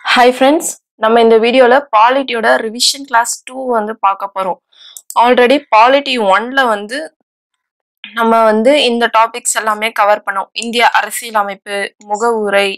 Hi friends நம்ம இந்த வீடியோவில் பாலிட்டியோட ரிவிஷன் கிளாஸ் டூ வந்து பார்க்க போகிறோம் ஆல்ரெடி பாலிட்டி ஒன்ல வந்து நம்ம வந்து இந்த டாபிக்ஸ் எல்லாமே கவர் பண்ணோம் இந்திய அரசியலமைப்பு முகவுரை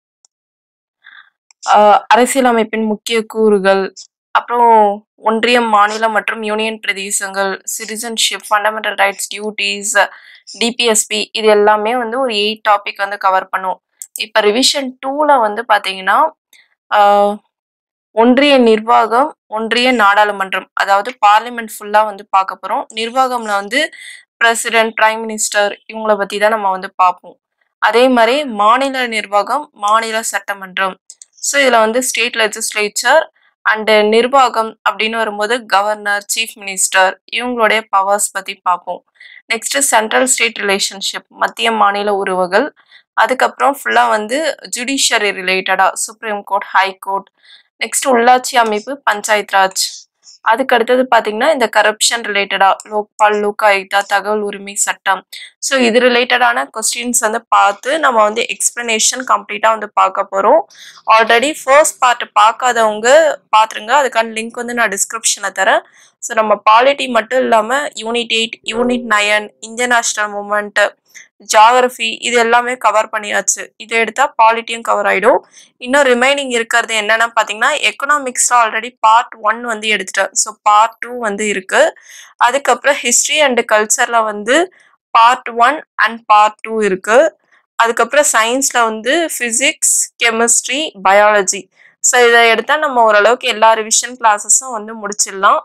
ஆஹ் அரசியலமைப்பின் முக்கிய கூறுகள் அப்புறம் ஒன்றியம் மாநிலம் மற்றும் யூனியன் பிரதேசங்கள் citizenship fundamental rights duties DPSP இது எல்லாமே வந்து ஒரு எயிட் டாபிக் வந்து கவர் பண்ணோம் இப்போ ரிவிஷன் டூவில் வந்து பார்த்தீங்கன்னா ஆஹ் ஒன்றிய நிர்வாகம் ஒன்றிய நாடாளுமன்றம் அதாவது பார்லிமெண்ட் ஃபுல்லாக வந்து பார்க்க போகிறோம் நிர்வாகம்ல வந்து பிரசிடென்ட் பிரைம் மினிஸ்டர் இவங்கள பற்றி தான் நம்ம வந்து பார்ப்போம் அதே மாதிரி மாநில நிர்வாகம் மாநில சட்டமன்றம் ஸோ இதில் வந்து ஸ்டேட் லெஜிஸ்லேச்சர் அண்டு நிர்வாகம் அப்படின்னு வரும்போது கவர்னர் சீஃப் மினிஸ்டர் இவங்களுடைய பவர்ஸ் பற்றி பார்ப்போம் நெக்ஸ்ட் சென்ட்ரல் ஸ்டேட் ரிலேஷன்ஷிப் மத்திய மாநில உறவுகள் அதுக்கப்புறம் ஃபுல்லாக வந்து ஜுடிஷியரி ரிலேட்டடாக Supreme Court High Court next உள்ளாட்சி அமைப்பு பஞ்சாயத் ராஜ் அதுக்கு அடுத்தது பார்த்தீங்கன்னா இந்த கரப்ஷன் ரிலேட்டடாக லோக்பால் லோக் ஆயுக்தா தகவல் உரிமை சட்டம் ஸோ இது ரிலேட்டடான கொஸ்டின்ஸ் வந்து பார்த்து நம்ம வந்து எக்ஸ்பிளனேஷன் கம்ப்ளீட்டாக வந்து பார்க்க போகிறோம் ஆல்ரெடி ஃபர்ஸ்ட் பார்ட் பார்க்காதவங்க பார்த்துருங்க அதுக்கான லிங்க் வந்து நான் டிஸ்கிரிப்ஷனில் தரேன் ஸோ நம்ம பாலிட்டி மட்டும் இல்லாமல் unit eight unit nine Indian national movement geography இது எல்லாமே கவர் பண்ணியாச்சு இதை எடுத்தால் பாலிட்டியும் கவர் ஆகிடும் இன்னும் ரிமைனிங் இருக்கிறது என்னென்னு பார்த்தீங்கன்னா எக்கனாமிக்ஸில் ஆல்ரெடி பார்ட் ஒன் வந்து எடுத்துட்டேன் ஸோ பார்ட் டூ வந்து இருக்கு அதுக்கப்புறம் ஹிஸ்ட்ரி அண்ட் கல்ச்சரில் வந்து part one and part two இருக்கு அதுக்கப்புறம் சயின்ஸில் வந்து ஃபிசிக்ஸ் கெமிஸ்ட்ரி பயாலஜி ஸோ இதை எடுத்தால் நம்ம ஓரளவுக்கு எல்லா ரிவிஷன் கிளாஸஸும் வந்து முடிச்சிடலாம்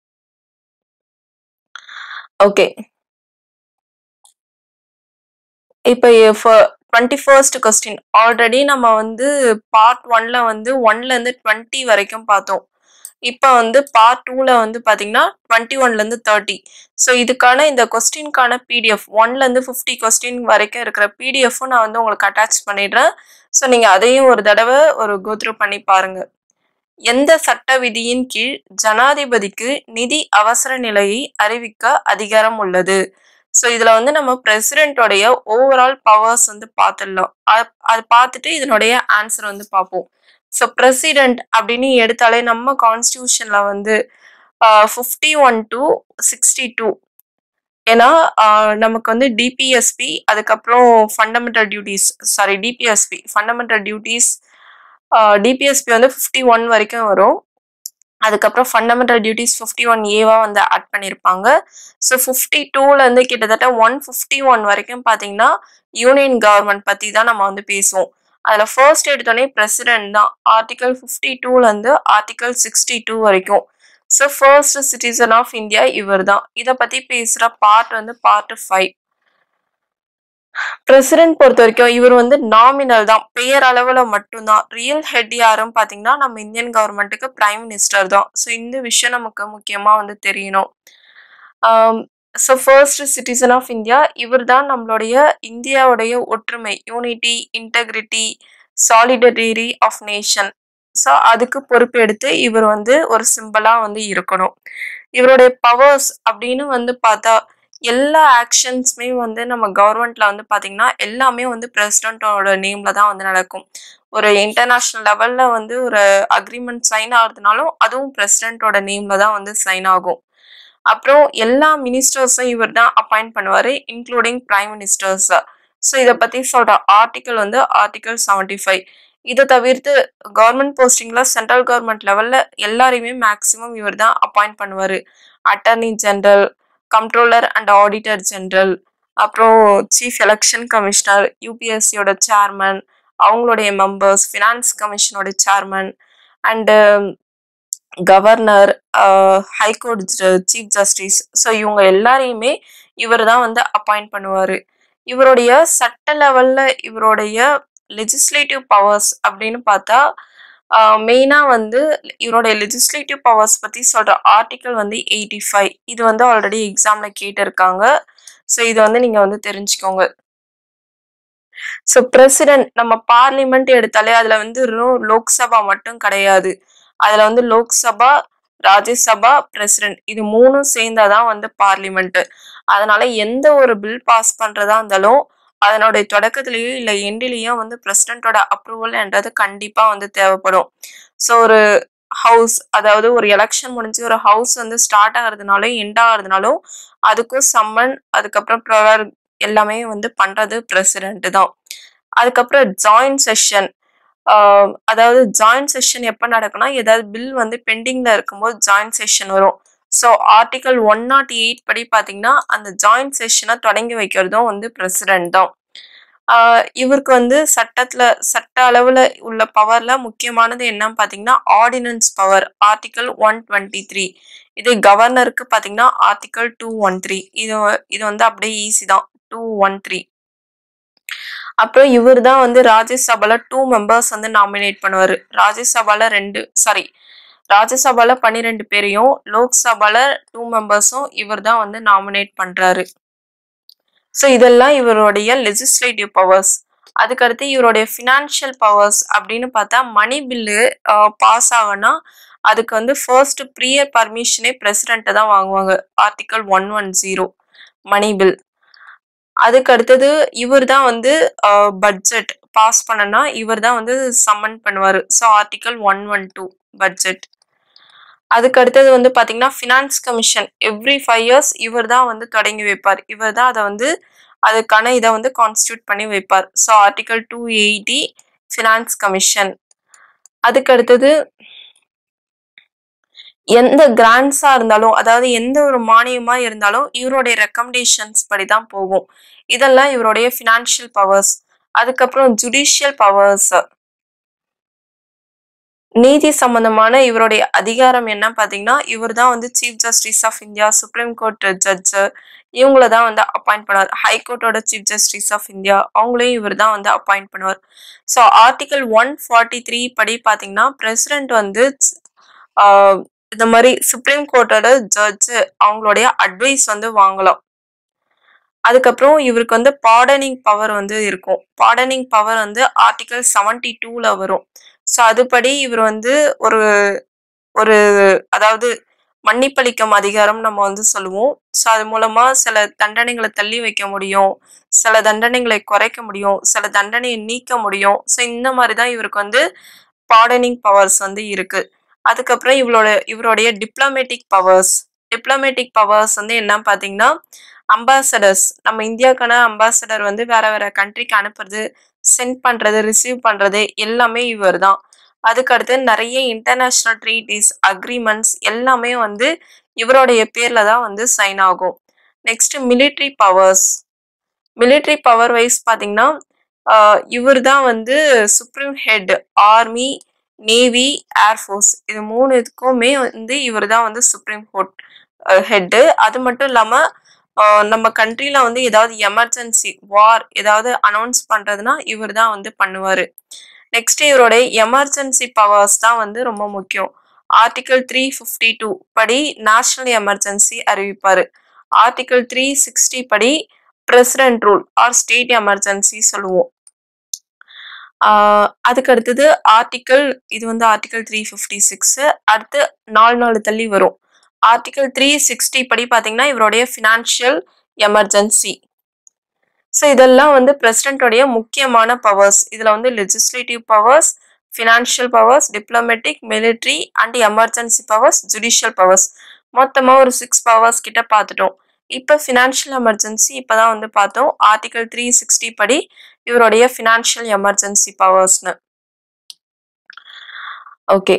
ஓகே இப்போ டுவெண்ட்டி ஃபர்ஸ்ட் கொஸ்டின் ஆல்ரெடி நம்ம வந்து பார்ட் ஒன்ல வந்து ஒன்லேருந்து டுவெண்ட்டி வரைக்கும் பார்த்தோம் இப்போ வந்து பார்ட் டூவில் வந்து பார்த்தீங்கன்னா டுவெண்ட்டி ஒன்லேருந்து தேர்ட்டி ஸோ இதுக்கான இந்த கொஸ்டின்கான பிடிஎஃப் ஒன்லேருந்து ஃபிஃப்டி கொஸ்டின் வரைக்கும் இருக்கிற பிடிஎஃப்பும் நான் வந்து உங்களுக்கு அட்டாச் பண்ணிடுறேன் ஸோ நீங்கள் அதையும் ஒரு தடவை ஒரு கோத்ரூ பண்ணி பாருங்கள் எந்த சட்ட விதியின் கீழ் ஜனாதிபதிக்கு நிதி அவசர நிலையை அறிவிக்க அதிகாரம் உள்ளது ஸோ இதில் வந்து நம்ம பிரசிடென்ட்டோடைய ஓவரால் பவர்ஸ் வந்து பார்த்துடலாம் அது பார்த்துட்டு இதனுடைய ஆன்சர் வந்து பார்ப்போம் ஸோ பிரசிடென்ட் அப்படின்னு எடுத்தாலே நம்ம கான்ஸ்டியூஷனில் வந்து fifty one to sixty two ஏன்னா நமக்கு வந்து டிபிஎஸ்பி அதுக்கப்புறம் fundamental duties sorry DPSP fundamental duties DPSP வந்து ஃபிஃப்டி ஒன் வரைக்கும் வரும் அதுக்கப்புறம் ஃபண்டமெண்டல் டியூட்டிஸ் ஃபிஃப்டி ஒன் ஏவா வந்து ஆட் பண்ணியிருப்பாங்க ஸோ ஃபிஃப்டி டூலேருந்து கிட்டத்தட்ட ஒன் ஃபிஃப்டி ஒன் வரைக்கும் பார்த்தீங்கன்னா யூனியன் கவர்மெண்ட் பற்றி தான் நம்ம வந்து பேசுவோம் அதில் ஃபர்ஸ்ட் எடுத்தோடனே பிரசிடென்ட் தான் ஆர்டிகல் ஃபிஃப்டி டூலேருந்து ஆர்டிகல் சிக்ஸ்டி டூ வரைக்கும் so first citizen of India இவர் தான் இதை பற்றி பேசுகிற பார்ட் வந்து பார்ட் ஃபைவ் பிரசிடென்ட் பொறுத்த வரைக்கும் இவர் வந்து நாமினல் தான் பெயர் அளவில் மட்டும்தான் ரியல் ஹெட் யாரும் பார்த்தீங்கன்னா நம்ம இந்தியன் கவர்மெண்ட்டுக்கு பிரைம் மினிஸ்டர் தான் ஸோ இந்த விஷயம் நமக்கு முக்கியமாக வந்து தெரியணும் so first citizen of India இவர் தான் நம்மளுடைய இந்தியாவுடைய ஒற்றுமை unity integrity solidarity of nation so அதுக்கு பொறுப்பெடுத்து இவர் வந்து ஒரு சிம்பிளாக வந்து இருக்கணும் இவருடைய பவர்ஸ் அப்படின்னு வந்து பார்த்தா எல்லா ஆக்ஷன்ஸுமே வந்து நம்ம கவர்மெண்ட்ல வந்து பார்த்தீங்கன்னா எல்லாமே வந்து பிரசிடென்ட்டோட நேம்ல தான் வந்து நடக்கும் ஒரு இன்டர்நேஷ்னல் லெவல்ல வந்து ஒரு அக்ரிமெண்ட் சைன் ஆகுறதுனாலும் அதுவும் பிரசிடென்ட்டோட நேம்ல தான் வந்து சைன் ஆகும் அப்புறம் எல்லா மினிஸ்டர்ஸும் இவர் தான் அப்பாயிண்ட் பண்ணுவார் இன்க்ளூடிங் பிரைம் மினிஸ்டர்ஸ் ஸோ இதை பற்றி சொல்கிற ஆர்டிக்கல் வந்து ஆர்டிக்கல் செவன்டி ஃபைவ் இதை தவிர்த்து கவர்மெண்ட் போஸ்டிங்கில் சென்ட்ரல் கவர்மெண்ட் லெவலில் எல்லாரையுமே மேக்ஸிமம் இவர் தான் அப்பாயிண்ட் பண்ணுவார் attorney general comptroller and auditor general அப்புறம் சீஃப் எலெக்ஷன் கமிஷனர் யூபிஎஸ்சியோட சேர்மன் அவங்களுடைய மெம்பர்ஸ் ஃபினான்ஸ் கமிஷனோட chairman and governor high court chief justice so இவங்க எல்லாரையுமே இவர் தான் வந்து அப்பாயிண்ட் பண்ணுவார் இவருடைய சட்ட லெவலில் இவருடைய லெஜிஸ்லேட்டிவ் பவர்ஸ் அப்படின்னு பார்த்தா மெயினாக வந்து இவருடைய லெஜிஸ்லேட்டிவ் பவர்ஸ் பற்றி சொல்கிற ஆர்டிக்கல் வந்து எயிட்டி ஃபைவ் இது வந்து ஆல்ரெடி எக்ஸாமில் கேட்டிருக்காங்க ஸோ இது வந்து நீங்கள் வந்து தெரிஞ்சுக்கோங்க ஸோ பிரசிடென்ட் நம்ம பார்லிமெண்ட் எடுத்தாலே அதில் வந்து வெறும் லோக்சபா மட்டும் கிடையாது அதில் வந்து லோக்சபா ராஜ்யசபா பிரசிடென்ட் இது மூணும் சேர்ந்தாதான் வந்து பார்லிமெண்ட் அதனால எந்த ஒரு பில் பாஸ் பண்ணுறதா இருந்தாலும் அதனுடைய தொடக்கத்திலேயோ இல்ல எண்டுலயோ வந்து பிரசிடென்ட்டோட அப்ரூவல்ன்றது கண்டிப்பா வந்து தேவைப்படும். ஸோ ஒரு ஹவுஸ் அதாவது ஒரு எலக்ஷன் முடிஞ்சு ஒரு ஹவுஸ் வந்து ஸ்டார்ட் ஆகுறதுனாலும், எண்ட் ஆகுறதுனாலும் அதுக்கும் சம்மன் அதுக்கப்புறம் ப்ரொவர் எல்லாமே வந்து பண்றது பிரசிடென்ட் தான். அதுக்கப்புறம் ஜாயிண்ட் செஷன் ஆ அதாவது ஜாயிண்ட் செஷன் எப்ப நடக்கும்னா, ஏதாவது பில் வந்து பெண்டிங்ல இருக்கும்போது ஜாயிண்ட் செஷன் வரும். ஸோ ஆர்டிக்கிள் 108 படி பார்த்தீங்கன்னா, அந்த ஜாயிண்ட் செஷன தொடங்கி வைக்கிறதும் வந்து பிரசிடென்ட் தான். ஆ இவருக்கு வந்து சட்டத்துல சட்ட அளவுல உள்ள பவர்ல முக்கியமானது என்னன்னு பார்த்தீங்கன்னா, ஆர்டினன்ஸ் பவர் ஆர்டிக்கிள் 123 இது கவர்னருக்கு பார்த்தீங்கன்னா, ஆர்டிக்கிள் 213 இது இது வந்து அப்படியே ஈஸி தான் 213 அப்புறம் இவரு தான் வந்து ராஜ்யசபால 2 மெம்பர்ஸ் வந்து நாமினேட் பண்ணுவாரு. ராஜ்யசபால 2 சாரி ராஜ்யசபால 12 பேரையும், லோக்சபால 2 மெம்பர்ஸும் இவர் தான் வந்து நாமினேட் பண்றாரு. ஸோ இதெல்லாம் இவருடைய லெஜிஸ்லேட்டிவ் பவர்ஸ். அதுக்கடுத்து இவருடைய ஃபினான்ஷியல் பவர்ஸ் அப்படின்னு பார்த்தா, மணி பில்லு அ பாஸ் ஆகணும்னா, அதுக்கு வந்து ஃபர்ஸ்ட் ப்ரியர் பர்மிஷனே பிரசிடென்ட் தான் வாங்குவாங்க. Article 110 money bill. அதுக்கு அடுத்தது இவர் தான் வந்து அ பட்ஜெட் பாஸ் பண்ணணும்னா, இவர் தான் வந்து சம்மன் பண்ணுவாரு. So article 112 budget. அதுக்கு அடுத்தது வந்து பார்த்தீங்கன்னா, ஃபினான்ஸ் கமிஷன் எவ்ரி 5 இயர்ஸ் இவர் தான் வந்து தொடங்கி வைப்பார். இவர் தான் அத வந்து அதுக்கான இத வந்து கான்ஸ்டிட்யூட் பண்ணி வைப்பார். So article 280 finance commission. அதுக்கு அடுத்தது எந்த கிராண்ட்ஸா இருந்தாலும், அதாவது எந்த ஒரு மானியமா இருந்தாலும், இவருடைய ரெக்கமெண்டேஷன்ஸ் படி தான் போகும். இதெல்லாம் இவருடைய ஃபினான்ஷியல் பவர்ஸ். அதுக்கப்புறம் ஜுடிஷியல் பவர்ஸ். நீதி சம்பந்தமான இவருடைய அதிகாரம் என்ன பார்த்தீங்கன்னா, இவர் தான் வந்து chief justice of India, Supreme Court judge இவங்கள தான் வந்து அப்பாயிண்ட் பண்ணுவார். ஹை கோர்ட்டோட சீஃப் ஜஸ்டிஸ் ஆஃப் இந்தியா அவங்களையும் இவர் தான் வந்து அப்பாயிண்ட் பண்ணுவார். ஸோ ஆர்டிக்கிள் 143 படி பார்த்தீங்கன்னா, பிரசிடென்ட் வந்து ஆ இந்த மாரி சுப்ரீம் கோர்ட்டோட ஜட்ஜ் அவங்களுடைய அட்வைஸ் வந்து வாங்கலாம். அதுக்கப்புறம் இவருக்கு வந்து பார்டனிங் பவர் வந்து இருக்கும். பார்டனிங் பவர் வந்து ஆர்டிக்கிள் 72ல வரும். ஸோ அதுபடி இவர் வந்து ஒரு ஒரு அதாவது மன்னிப்பளிக்கும் அதிகாரம் நம்ம வந்து சொல்லுவோம். ஸோ அது மூலமா சில தண்டனைகள தள்ளி வைக்க முடியும். சில தண்டனைகளை குறைக்க முடியும். சில தண்டனைய நீக்க முடியும். ஸோ இந்த மாரி தான் இவருக்கு வந்து பார்டனிங் பவர்ஸ் வந்து இருக்கு. அதுக்கப்புறம் இவளோட இவருடைய டிப்ளமேட்டிக் பவர்ஸ். டிப்ளமேட்டிக் பவர்ஸ் வந்து என்னன்னு பார்த்தீங்கன்னா, அம்பாசடர்ஸ் நம்ம இந்தியாக்கான அம்பாசடர் வந்து வேற வேற கண்ட்ரிக்கு அனுப்புறது, சென்ட் பண்றது, ரிசீவ் பண்றது எல்லாமே இவர் தான். அதுக்கு அடுத்து நெறைய இன்டர்நேஷனல் ட்ரீட்டீஸ், அக்ரீமெண்ட்ஸ் எல்லாமே வந்து இவருடைய பேர்ல தான் வந்து சைன் ஆகும். Next military powers. Military power wise பார்த்தீங்கன்னா, ஆ இவர் தான் வந்து supreme head army, navy, air force இது 3 இதுக்குமே வந்து இவர் தான் வந்து சுப்ரீம் கோர்ட் அ ஹெட். அது மட்டும் இல்லாம ஆ நம்ம கண்ட்ரில வந்து ஏதாவது எமர்ஜென்சி, வார் ஏதாவது அனௌன்ஸ் பண்றதுன்னா, இவர் தான் வந்து பண்ணுவாரு. நெக்ஸ்ட் இவருடைய எமர்ஜென்சி பவர்ஸ் தான் வந்து ரொம்ப முக்கியம். ஆர்டிக்கிள் 352 படி நேஷனல் எமர்ஜென்சி அறிவிப்பாரு. ஆர்டிக்கிள் 360 படி president rule or state emergency சொல்லுவோம். ஆ அதுக்கு அடுத்தது ஆர்டிக்கிள் இது வந்து ஆர்டிக்கிள் 356 அடுத்து 4 4 தள்ளி வரும். ஆர்டிக்கிள் 360 படி பார்த்தீங்கன்னா, இவருடைய ஃபினான்ஷியல் எமர்ஜென்சி. ஸோ இதெல்லாம் வந்து பிரசிடென்ட்டோடைய முக்கியமான பவர்ஸ். இதுல வந்து legislative powers, financial powers, diplomatic, military and emergency powers, judicial powers. மொத்தமா ஒரு 6 பவர்ஸ் கிட்ட பார்த்துட்டோம். இப்ப ஃபினான்ஷியல் எமர்ஜென்சி இப்ப தான் வந்து பார்த்தோம். ஆர்டிக்கிள் 360 படி இவருடைய ஃபினான்ஷியல் எமர்ஜென்சி பவர்ஸ்ன்னு. ஓகே.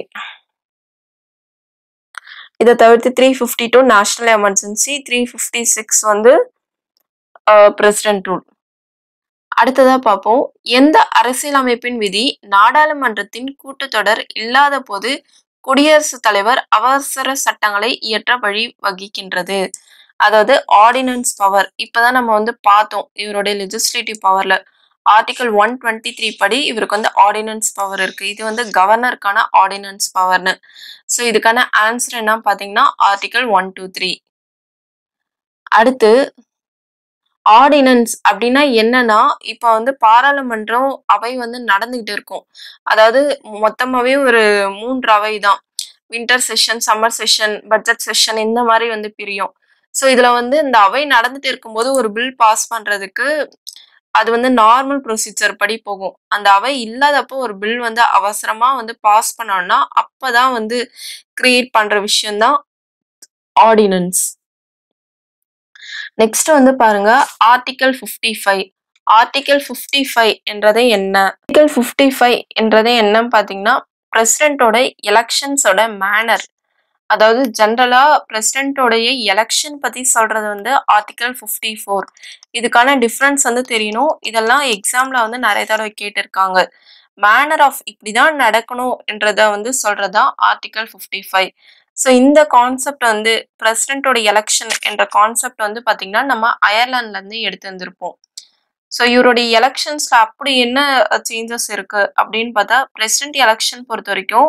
இத தவிர்த்து 352 நேஷனல் எமர்ஜென்சி, 356 வந்து அ பிரசிடென்ட் ரூல். அடுத்ததா பார்ப்போம். எந்த அரசியலமைப்பின் விதி நாடாளுமன்றத்தின் கூட்டத்தொடர் இல்லாதபோது குடியரசுத் தலைவர் அவசர சட்டங்களை இயற்ற வழி வகிக்கின்றது? அதாவது ஆர்டினன்ஸ் பவர். இப்ப தான் நம்ம வந்து பார்த்தோம். இவருடைய லெஜிஸ்லேட்டிவ் பவர்ல. ஆர்டிக்கிள் 123 படி இவருக்கு வந்து ஆர்டினன்ஸ் பவர் இருக்கு. இது வந்து கவர்னருக்கான ஆர்டினன்ஸ் பவர்ன்னு. ஸோ இதுக்கான ஆன்சர் என்னன்னு பார்த்தீங்கன்னா, ஆர்டிக்கிள் 123. அடுத்து ஆர்டினன்ஸ் அப்டின்னா என்னன்னா, இப்ப வந்து பாராளுமன்றம் அவை வந்து நடந்துகிட்டு இருக்கும். அதாவது மொத்தமாவே ஒரு 3 அவை தான். Winter session, summer session, budget session இந்த மாரி வந்து பிரியும். ஸோ இதுல வந்து இந்த அவை நடந்துட்டு இருக்கும்போது ஒரு பில் பாஸ் பண்றதுக்கு அது வந்து நார்மல் ப்ரொசீஜர் படி போகும். அந்த அவை இல்லாதப்போ ஒரு பில் வந்து அவசரமா வந்து பாஸ் பண்ணோம்னா, அப்பதான் வந்து கிரியேட் பண்ற விஷயம் தான் ஆர்டினன்ஸ். நெக்ஸ்ட் வந்து பாருங்க ஆர்டிக்கிள் 55 ஆர்டிக்கிள் 55 என்றது என்ன? ஆர்டிக்கிள் 55 என்றது என்னன்னு பார்த்தீங்கன்னா, பிரசிடென்ட்டோட எலக்ஷன்ஸோட மேனர். அதாவது ஜெனரலா பிரசிடென்ட்டோடைய எலக்ஷன் பத்தி சொல்றது வந்து ஆர்டிக்கிள் 54. இதுக்கான டிஃபரன்ஸ் வந்து தெரியணும். இதெல்லாம் எக்ஸாம்ல வந்து நெறைய தடவ கேட்டிருக்காங்க. மேனர் ஆஃப் இப்படிதான் நடக்கணும் என்றத வந்து சொல்றது தான் ஆர்டிக்கிள் 55. ஸோ இந்த கான்செப்ட் வந்து பிரசிடென்ட்டோட எலக்ஷன் என்ற கான்செப்ட் வந்து பார்த்தீங்கன்னா, நம்ம அயர்லாந்துல இருந்து எடுத்து வந்திருப்போம். ஸோ இவருடைய எலக்ஷன்ஸ்ல அப்படி என்ன சேஞ்சஸ் இருக்கு அப்படின்னு பார்த்தா, பிரசிடென்ட் எலக்ஷன் பொறுத்தவரைக்கும்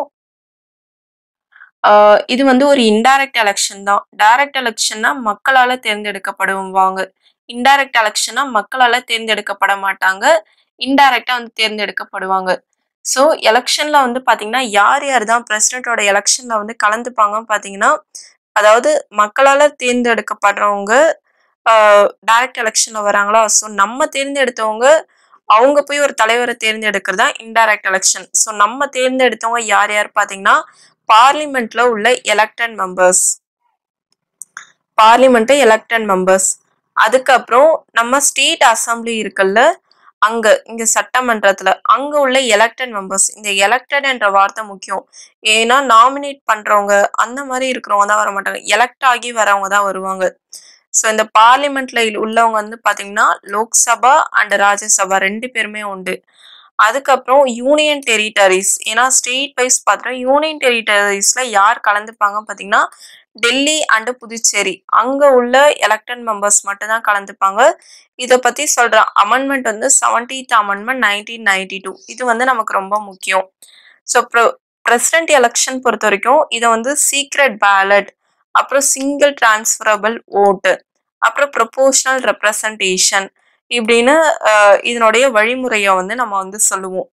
ஆ இது வந்து ஒரு இன்டைரக்ட் எலக்ஷன் தான். டைரக்ட் எலக்ஷன்னா மக்களால தேர்ந்தெடுக்கப்படுவாங்க. இன்டைரக்ட் எலக்ஷன்னா மக்களால தேர்ந்தெடுக்கப்பட மாட்டாங்க. இன்டைரக்ட்டா வந்து தேர்ந்தெடுக்கப்படுவாங்க. ஸோ எலக்ஷன்ல வந்து பார்த்தீங்கன்னா, யார் யார் தான் பிரசிடென்ட்டோட எலக்ஷன்ல வந்து கலந்துப்பாங்கன்னு பார்த்தீங்கன்னா, அதாவது மக்களால தேர்ந்தெடுக்கப்படுறவங்க ஆ டைரக்ட் எலக்ஷன்ல வராங்களா, ஸோ நம்ம தேர்ந்தெடுத்தவங்க அவங்க போய் ஒரு தலைவர தேர்ந்தெடுக்கிறது தான் இன்டைரக்ட் எலக்ஷன். ஸோ நம்ம தேர்ந்தெடுத்தவங்க யார் யார் பார்த்தீங்கன்னா, பார்லிமென்ட்ல உள்ள elected members. Parliament elected members. அதுக்கப்புறம் நம்ம ஸ்டேட் அசெம்பிளி இருக்குல்ல, அங்க இங்க சட்டமன்றத்துல, அங்க உள்ள எலக்டட் மெம்பர்ஸ். இந்த எலக்டட் என்ற வார்த்தை முக்கியம். ஏன்னா நாமினேட் பண்றவங்க அந்த மாரி இருக்கிறவங்க தான் வரமாட்டாங்க. எலக்ட் ஆகி வரவங்க தான் வருவாங்க. ஸோ இந்த பார்லிமென்ட்ல உள்ளவங்க வந்து பார்த்தீங்கன்னா, லோக்சபா அண்ட் ராஜ்யசபா 2 பேருமே உண்டு. அதுக்கப்புறம் யூனியன் டெரிட்டரீஸ். ஏன்னா ஸ்டேட் வைஸ் பார்த்தோம்னா, யூனியன் டெரிட்டரீஸ்ல யார் கலந்துப்பாங்கன்னு பார்த்தீங்கன்னா, டெல்லி அண்ட் புதுச்சேரி. அங்க உள்ள எலக்டட் மெம்பர்ஸ் மட்டும் தான் கலந்துப்பாங்க. இத பத்தி சொல்ற அமெண்ட்மென்ட் வந்து 70த் அமெண்ட்மென்ட் 1992. இது வந்து நமக்கு ரொம்ப முக்கியம். ஸோ ப்ர பிரசிடென்ட் எலக்ஷன் பொறுத்தவரைக்கும் இத வந்து சீக்ரெட் பேலட், அப்புறம் சிங்கிள் டிரான்ஸ்ஃபரபிள் வோட், அப்புறம் ப்ரொபோர்ஷனல் ரெப்ரசன்டேஷன் இப்படின்னு அ இதனுடைய வழிமுறைய வந்து நம்ம வந்து சொல்லுவோம்.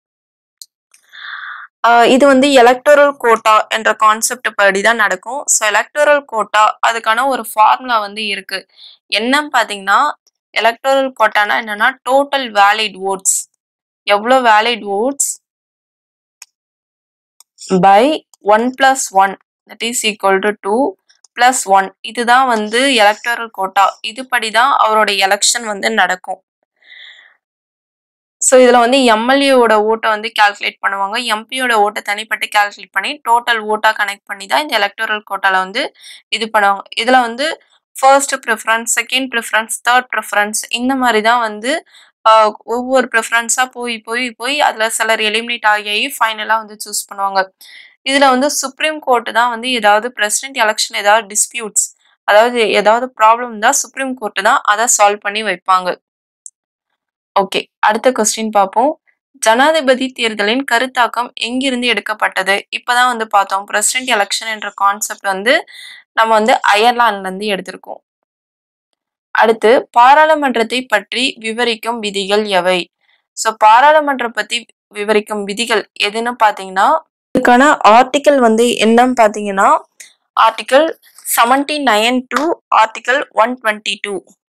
ஆ இது வந்து எலக்டோரல் கோட்டா என்ற கான்செப்ட் படி தான் நடக்கும். ஸோ எலக்டோரல் கோட்டா அதுக்கான ஒரு ஃபார்முலா வந்து இருக்கு. என்னன்னு பார்த்தீங்கன்னா, எலக்டோரல் கோட்டானா என்னன்னா, டோட்டல் வேலிட் வோட்ஸ். எவ்வளோ valid votes by 1 plus 1 that is equal to 2 plus 1 இதுதான் வந்து எலக்டோரல் கோட்டா. இதுபடி தான் அவரோட எலக்ஷன் வந்து நடக்கும். ஸோ இதுல வந்து எம்.எல்.ஏ.வோட ஓட்ட வந்து கால்குலேட் பண்ணுவாங்க. எம்.பி.யோட ஓட்ட தனிப்பட்டு கால்குலேட் பண்ணி டோட்டல் வோட்டா கனெக்ட் பண்ணி தான் இந்த எலக்டோரல் கோட்டால வந்து இது பண்ணுவாங்க. இதுல வந்து first preference, second preference, third preference இந்த மாரி தான் வந்து ஆ ஒவ்வொரு பிரிஃபரன்ஸா போய் போய் போய் அதுல சிலர் எலிமினேட் ஆகி ஆகி ஃபைனலா வந்து சூஸ் பண்ணுவாங்க. இதுல வந்து சுப்ரீம் கோர்ட் தான் வந்து ஏதாவது பிரசிடென்ட் எலக்ஷன் ஏதாவது டிஸ்பியூட்ஸ் அதாவது ஏதாவது ப்ராப்ளம் இருந்தா சுப்ரீம் கோர்ட் தான் அத சால்வ் பண்ணி வைப்பாங்க. ஓகே. அடுத்த கொஸ்டின் பார்ப்போம். ஜனாதிபதி தேர்தலின் கருத்தாக்கம் எங்கிருந்து எடுக்கப்பட்டது? இப்பதான் வந்து பார்த்தோம். பிரசிடென்ட் எலக்ஷன் என்ற கான்செப்ட் வந்து நம்ம வந்து அயர்லாந்துல இருந்து எடுத்திருக்கோம். அடுத்து பாராளுமன்றத்தை பற்றி விவரிக்கும் விதிகள் எவை? ஸோ பாராளுமன்றம் பத்தி விவரிக்கும் விதிகள் எதுன்னு பார்த்தீங்கன்னா, இதுக்கான ஆர்டிக்கிள் வந்து என்னன்னு பார்த்தீங்கன்னா, article 79 to article 122.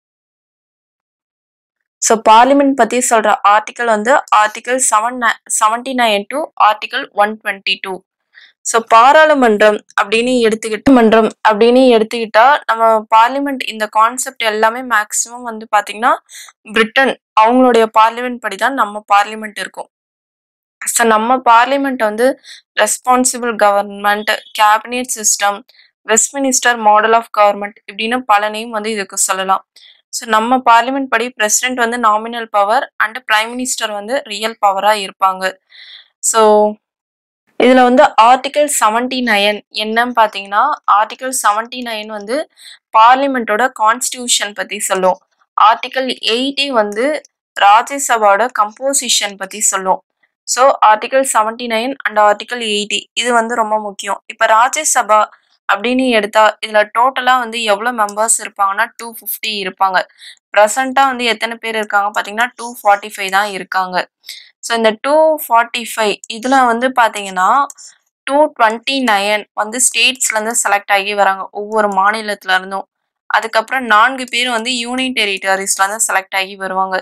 So parliament பத்தி சொல்ற ஆர்டிக்கிள் வந்து ஆர்டிக்கிள் 7 79 டூ ஆர்டிக்கிள் 122. ஸோ பாராளுமன்றம் அப்படின்னு எடுத்துக்கிட்டு மன்றம் அப்படின்னு எடுத்துக்கிட்டா, நம்ம பார்லிமென்ட் இந்த கான்செப்ட் எல்லாமே மேக்ஸிமம் வந்து பார்த்தீங்கன்னா, பிரிட்டன் அவங்களுடைய பார்லிமென்ட் படி தான் நம்ம பார்லிமென்ட் இருக்கும். ஸோ நம்ம பார்லிமென்ட் வந்து responsible government, cabinet system, Westminster model of government இப்படின்னு பல நேம் வந்து இதுக்கு சொல்லலாம். ஸோ நம்ம பார்லிமென்ட் படி பிரசிடென்ட் வந்து nominal power and prime minister வந்து ரியல் பவரா இருப்பாங்க. ஸோ இதுல வந்து ஆர்டிக்கிள் 79 என்னன்னு பார்த்தீங்கன்னா, ஆர்டிக்கிள் 79 வந்து பார்லிமென்ட்டோட கான்ஸ்டிடியூஷன் பத்தி சொல்லும். ஆர்டிக்கிள் 80 வந்து ராஜ்யசபாவோட கம்போசிஷன் பத்தி சொல்லும். ஸோ ஆர்டிக்கிள் 79 அண்ட் ஆர்டிக்கிள் 80 இது வந்து ரொம்ப முக்கியம். இப்ப ராஜ்யசபா அப்படின்னு எடுத்தா, இதுல டோட்டலா வந்து எவ்வளோ மெம்பர்ஸ் இருப்பாங்கன்னா 250 இருப்பாங்க. பிரசன்ட்டா வந்து எத்தன பேர் இருக்காங்க பார்த்தீங்கன்னா, 245 தான் இருக்காங்க. ஸோ இந்த 245 இதுல வந்து பார்த்தீங்கன்னா, 229 வந்து ஸ்டேட்ஸ்ல இருந்து செலக்ட் ஆகி வராங்க. ஒவ்வொரு மாநிலத்துல இருந்தும். அதுக்கப்புறம் 4 பேர் வந்து யூனியன் டெரிட்டரீஸ்ல இருந்து செலக்ட் ஆகி வருவாங்க.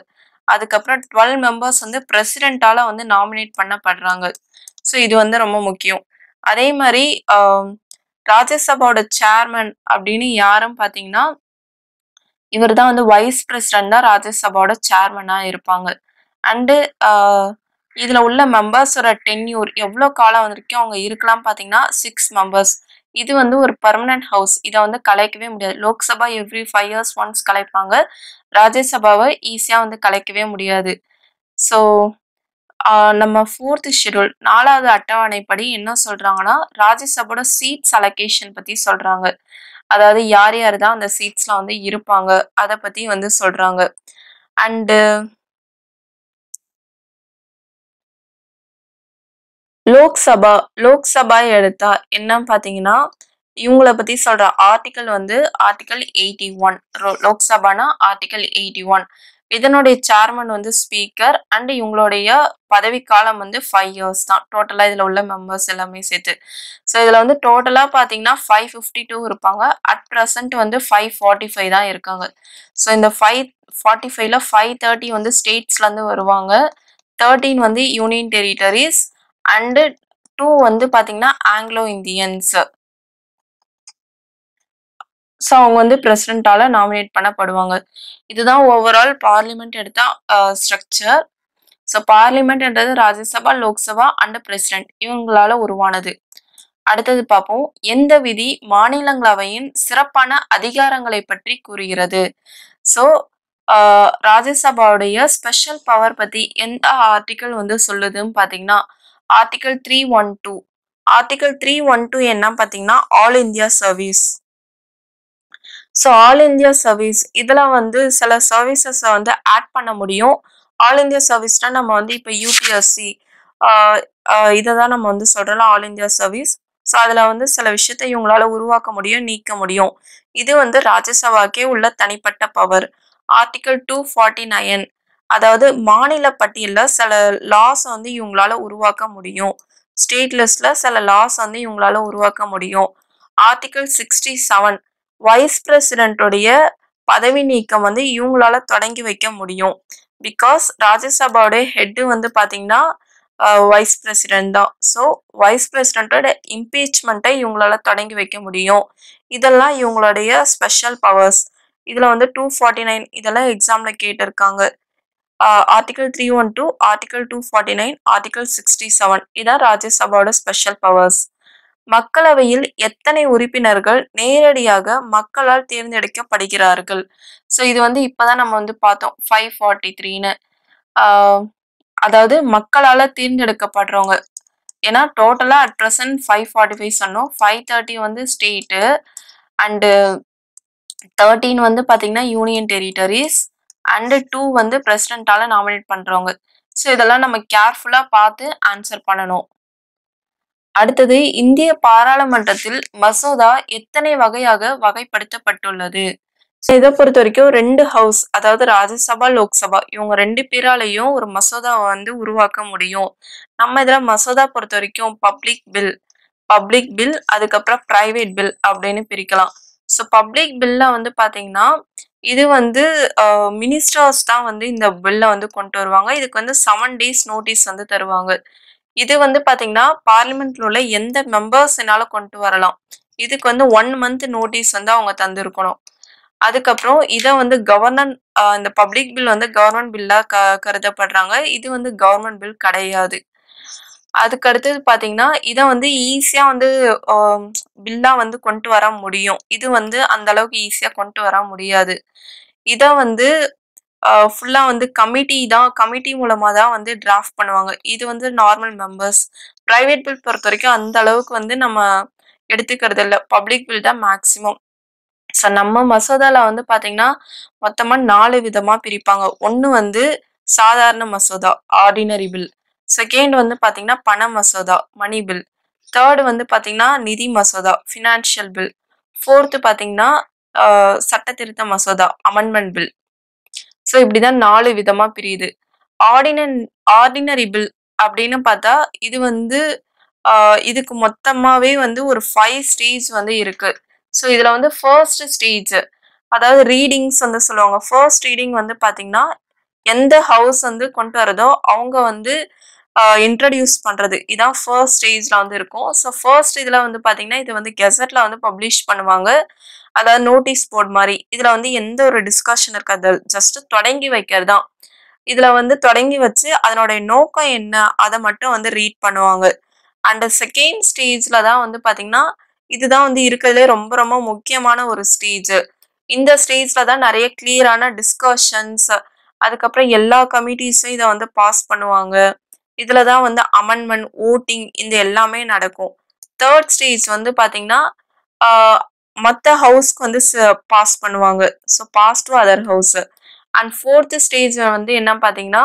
அதுக்கப்புறம் 12 மெம்பர்ஸ் வந்து பிரசிடென்ட்டால வந்து நாமினேட் பண்ணப்படுறாங்க. ஸோ இது வந்து ரொம்ப முக்கியம். அதே மாரி அ ராஜ்யசபாவோட சேர்மன் அப்படின்னு யாருன்னு பார்த்தீங்கன்னா, இவர் தான் வந்து வைஸ் பிரசிடென்ட் தான் ராஜ்யசபாவோட சேர்மனா இருப்பாங்க. அண்டு அ இதுல உள்ள மெம்பர்ஸோட டென்யூர் எவ்வளோ காலம் வரைக்கும் அவங்க இருக்கலாம் பார்த்தீங்கன்னா, 6 மெம்பர்ஸ். இது வந்து ஒரு பெர்மனன்ட் ஹவுஸ். இத வந்து கலைக்கவே முடியாது. லோக்சபா எவ்ரி 5 இயர்ஸ் ஒன்ஸ் கலைப்பாங்க. ராஜ்யசபாவ ஈஸியா வந்து கலைக்கவே முடியாது. ஸோ அ நம்ம 4த் ஷெட்யூல் 4வது அட்டவணைப்படி என்ன சொல்றாங்கன்னா, ராஜ்யசபாவோட சீட்ஸ் அலோகேஷன் பத்தி சொல்றாங்க. அதாவது யார் யார் தான் அந்த சீட்ஸ்ல வந்து இருப்பாங்க. அத பத்தி வந்து சொல்றாங்க. அண்டு லோக்சபா லோக்சபா எடுத்தா என்னன்னு பார்த்தீங்கன்னா, இவங்கள பத்தி சொல்ற ஆர்டிக்கிள் வந்து ஆர்டிக்கிள் 81 ரோ லோக்சபானா ஆர்டிக்கிள் 81 இதனுடைய சேர்மன் வந்து ஸ்பீக்கர் அண்ட் இவங்களுடைய பதவிக்காலம் வந்து 5 இயர்ஸ் தான். டோட்டலா இதுல உள்ள மெம்பர்ஸ் எல்லாமே சேர்த்து. ஸோ இதுல வந்து டோட்டலா பார்த்தீங்கன்னா 552 இருப்பாங்க. அட் பிரசன்ட் வந்து 545 தான் இருக்காங்க. ஸோ இந்த 545ல 530 வந்து ஸ்டேட்ஸ்லருந்து வருவாங்க. 13 வந்து யூனியன் டெரிட்டரீஸ் அண்டு 2 வந்து பார்த்தீங்கன்னா ஆங்கிலோ இந்தியன்ஸ். ஸோ அவங்க வந்து பிரசிடென்ட்டால நாமினேட் பண்ணப்படுவாங்க. இதுதான் ஓவரால் பார்லிமென்ட் எடுத்த அ ஸ்ட்ரக்சர். ஸோ பார்லிமென்ட்ன்றது ராஜ்யசபா, லோக்சபா அண்ட் பிரசிடென்ட் இவங்களால உருவானது. அடுத்தது பார்ப்போம். எந்த விதி மாநிலங்களவையின் சிறப்பான அதிகாரங்களைப் பற்றி கூறுகிறது? ஸோ அ ராஜ்யசபாவுடைய ஸ்பெஷல் பவர் பத்தி எந்த ஆர்டிக்கிள் வந்து சொல்லுதுன்னு பார்த்தீங்கன்னா, ஆர்டிக்கிள் 312 ஆர்டிக்கிள் 312 என்ன பார்த்தீங்கன்னா, all India service. So all India service இதுல வந்து சில சர்வீசஸ வந்து ஆட் பண்ண முடியும். ஆல் இந்தியா சர்வீஸ்னா நம்ம வந்து இப்ப யுபிஎஸ்சி அ அ இத தான் நம்ம வந்து சொல்றோம்ல ஆல் இந்தியா சர்வீஸ். ஸோ அதுல வந்து சில விஷயத்த இவங்களால உருவாக்க முடியும், நீக்க முடியும். இது வந்து ராஜ்யசபாக்கே உள்ள தனிப்பட்ட பவர். ஆர்டிக்கிள் 249 அதாவது மாநில பட்டியல்ல சில லாஸ வந்து இவங்களால உருவாக்க முடியும். ஸ்டேட் லிஸ்ட்ல சில லாஸ் வந்து இவங்களால உருவாக்க முடியும். ஆர்டிக்கிள் 67 வைஸ் பிரசிடென்ட் உடைய பதவி நீக்கம் வந்து இவங்களால தொடங்கி வைக்க முடியும். பிகாஸ் ராஜ்யசபாவுடைய ஹெட் வந்து பார்த்தீங்கன்னா, அ வைஸ் பிரசிடென்ட் தான். ஸோ வைஸ் பிரசிடென்ட்டோட இம்பீச்மென்ட்ட இவங்களால தொடங்கி வைக்க முடியும். இதெல்லாம் இவங்களுடைய ஸ்பெஷல் பவர்ஸ். இதுல வந்து 249 இதெல்லாம் எக்ஸாம்ல கேட்டிருக்காங்க. அ ஆர்டிக்கிள் 312, ஆர்டிக்கிள் 249, ஆர்டிக்கிள் 67 இதான் ராஜ்யசபாவோட ஸ்பெஷல் பவர்ஸ். மக்களவையில் எத்தனை உறுப்பினர்கள் நேரடியாக மக்களால் தேர்ந்தெடுக்கப்படுகிறார்கள்? ஸோ இது வந்து இப்ப தான் நம்ம வந்து பார்த்தோம். 543ன்னு. ஆ அதாவது மக்களால தேர்ந்தெடுக்கப்படுறவங்க. ஏன்னா டோட்டலா அட் பிரசன்ட் 545 சொன்னோம். 530 வந்து ஸ்டேட்டு அண்டு 13 வந்து பார்த்தீங்கன்னா யூனியன் டெரிட்டரீஸ் அண்டு 2 வந்து பிரசிடென்ட்டால நாமினேட் பண்றவங்க. ஸோ இதெல்லாம் நம்ம கேர்ஃபுல்லா பார்த்து ஆன்சர் பண்ணணும். அடுத்தது இந்திய பாராளுமன்றத்தில் மசோதா எத்தனை வகையாக வகைப்படுத்தப்பட்டுள்ளது? ஸோ இத பொறுத்தவரைக்கும் 2 ஹவுஸ் அதாவது ராஜ்யசபா, லோக்சபா இவங்க 2 பேராலயும் ஒரு மசோதாவ வந்து உருவாக்க முடியும். நம்ம இதுல மசோதா பொறுத்தவரைக்கும் பப்ளிக் பில் பப்ளிக் பில் அதுக்கப்புறம் பிரைவேட் பில் அப்படின்னு பிரிக்கலாம். ஸோ பப்ளிக் பில்ல வந்து பார்த்தீங்கன்னா, இது வந்து அ மினிஸ்டர்ஸ் தான் வந்து இந்த பில்ல வந்து கொண்டு வருவாங்க. இதுக்கு வந்து 7 டேஸ் நோட்டீஸ் வந்து தருவாங்க. இது வந்து பார்த்தீங்கன்னா, பார்லிமென்ட்ல உள்ள எந்த மெம்பர்ஸ்னால கொண்டு வரலாம். இதுக்கு வந்து 1 மந்த் நோட்டீஸ் வந்து அவங்க தந்திருக்கணும். அதுக்கப்புறம் இத வந்து கவர்னர் அ இந்த பப்ளிக் பில் வந்து கவர்ன்மென்ட் பில்லா க கருதப்படுறாங்க. இது வந்து கவர்ன்மென்ட் பில் கிடையாது. அதுக்கு அடுத்தது பார்த்தீங்கன்னா, இத வந்து ஈஸியா வந்து அ பில்லா வந்து கொண்டு வர முடியும். இது வந்து அந்த அளவுக்கு ஈஸியா கொண்டு வர முடியாது. இத வந்து அ ஃபுல்லா வந்து கமிட்டி தான் கமிட்டி மூலமா தான் வந்து டிராஃப்ட் பண்ணுவாங்க. இது வந்து நார்மல் மெம்பர்ஸ். பிரைவேட் பில் பொறுத்தவரைக்கும் அந்த அளவுக்கு வந்து நம்ம எடுத்துக்கிறது இல்ல. பப்ளிக் பில் தான் மேக்ஸிமம். ஸோ நம்ம மசோதால வந்து பார்த்தீங்கன்னா, மொத்தமா 4 விதமா பிரிப்பாங்க. 1 வந்து சாதாரண மசோதா ஆர்டினரி பில். செகண்ட் வந்து பார்த்தீங்கன்னா, பண மசோதா மனி பில். 3 வந்து பார்த்தீங்கன்னா, நிதி மசோதா ஃபினான்ஷியல் பில். 4த் பார்த்தீங்கன்னா, அ சட்ட திருத்த மசோதா அமெண்ட்மென்ட் பில். ஸோ இப்படிதான் 4 விதமா பிரியுது. ஆர்டினன் ஆர்டினரி பில் அப்படின்னு பார்த்தா, இது வந்து அ இதுக்கு மொத்தமாவே வந்து ஒரு 5 ஸ்டேஜ் வந்து இருக்கு. ஸோ இதுல வந்து ஃபர்ஸ்ட் ஸ்டேஜ் அதாவது ரீடிங்ஸ் வந்து சொல்லுவாங்க. ஃபர்ஸ்ட் ரீடிங் வந்து பார்த்தீங்கன்னா, எந்த ஹவுஸ் வந்து கொண்டு வரதோ அவங்க வந்து இன்ட்ரடியூஸ் பண்றது இதான் ஃபர்ஸ்ட் ஸ்டேஜ்ல வந்து இருக்கும் ஸோ ஃபர்ஸ்ட் இதுல வந்து பாத்தீங்கன்னா இது வந்து கெசட்ல வந்து பப்ளிஷ் பண்ணுவாங்க அதாவது நோட்டீஸ் போர்ட் மாதிரி இதுல வந்து எந்த ஒரு டிஸ்கஷன் இருக்காது ஜஸ்ட் தொடங்கி வைக்கிறது தான் இதுல வந்து தொடங்கி வச்சு அதனுடைய நோக்கம் என்ன அதை மட்டும் வந்து ரீட் பண்ணுவாங்க அண்ட் செகண்ட் ஸ்டேஜ்ல தான் வந்து பாத்தீங்கன்னா இதுதான் வந்து இருக்கிறதுலே ரொம்ப ரொம்ப முக்கியமான ஒரு ஸ்டேஜ் இந்த ஸ்டேஜ்ல தான் நிறைய கிளியரான டிஸ்கஷன்ஸ் அதுக்கப்புறம் எல்லா கமிட்டிஸும் இதை வந்து பாஸ் பண்ணுவாங்க இதுல தான் வந்து அமெண்ட்மெண்ட் ஓட்டிங் இந்த எல்லாமே நடக்கும் தேர்ட் ஸ்டேஜ் வந்து பாத்தீங்கன்னா மற்ற ஹவுஸ்க்கு வந்து பாஸ் பண்ணுவாங்க so pass to other house and fourth stage வந்து என்ன பார்த்தீங்கன்னா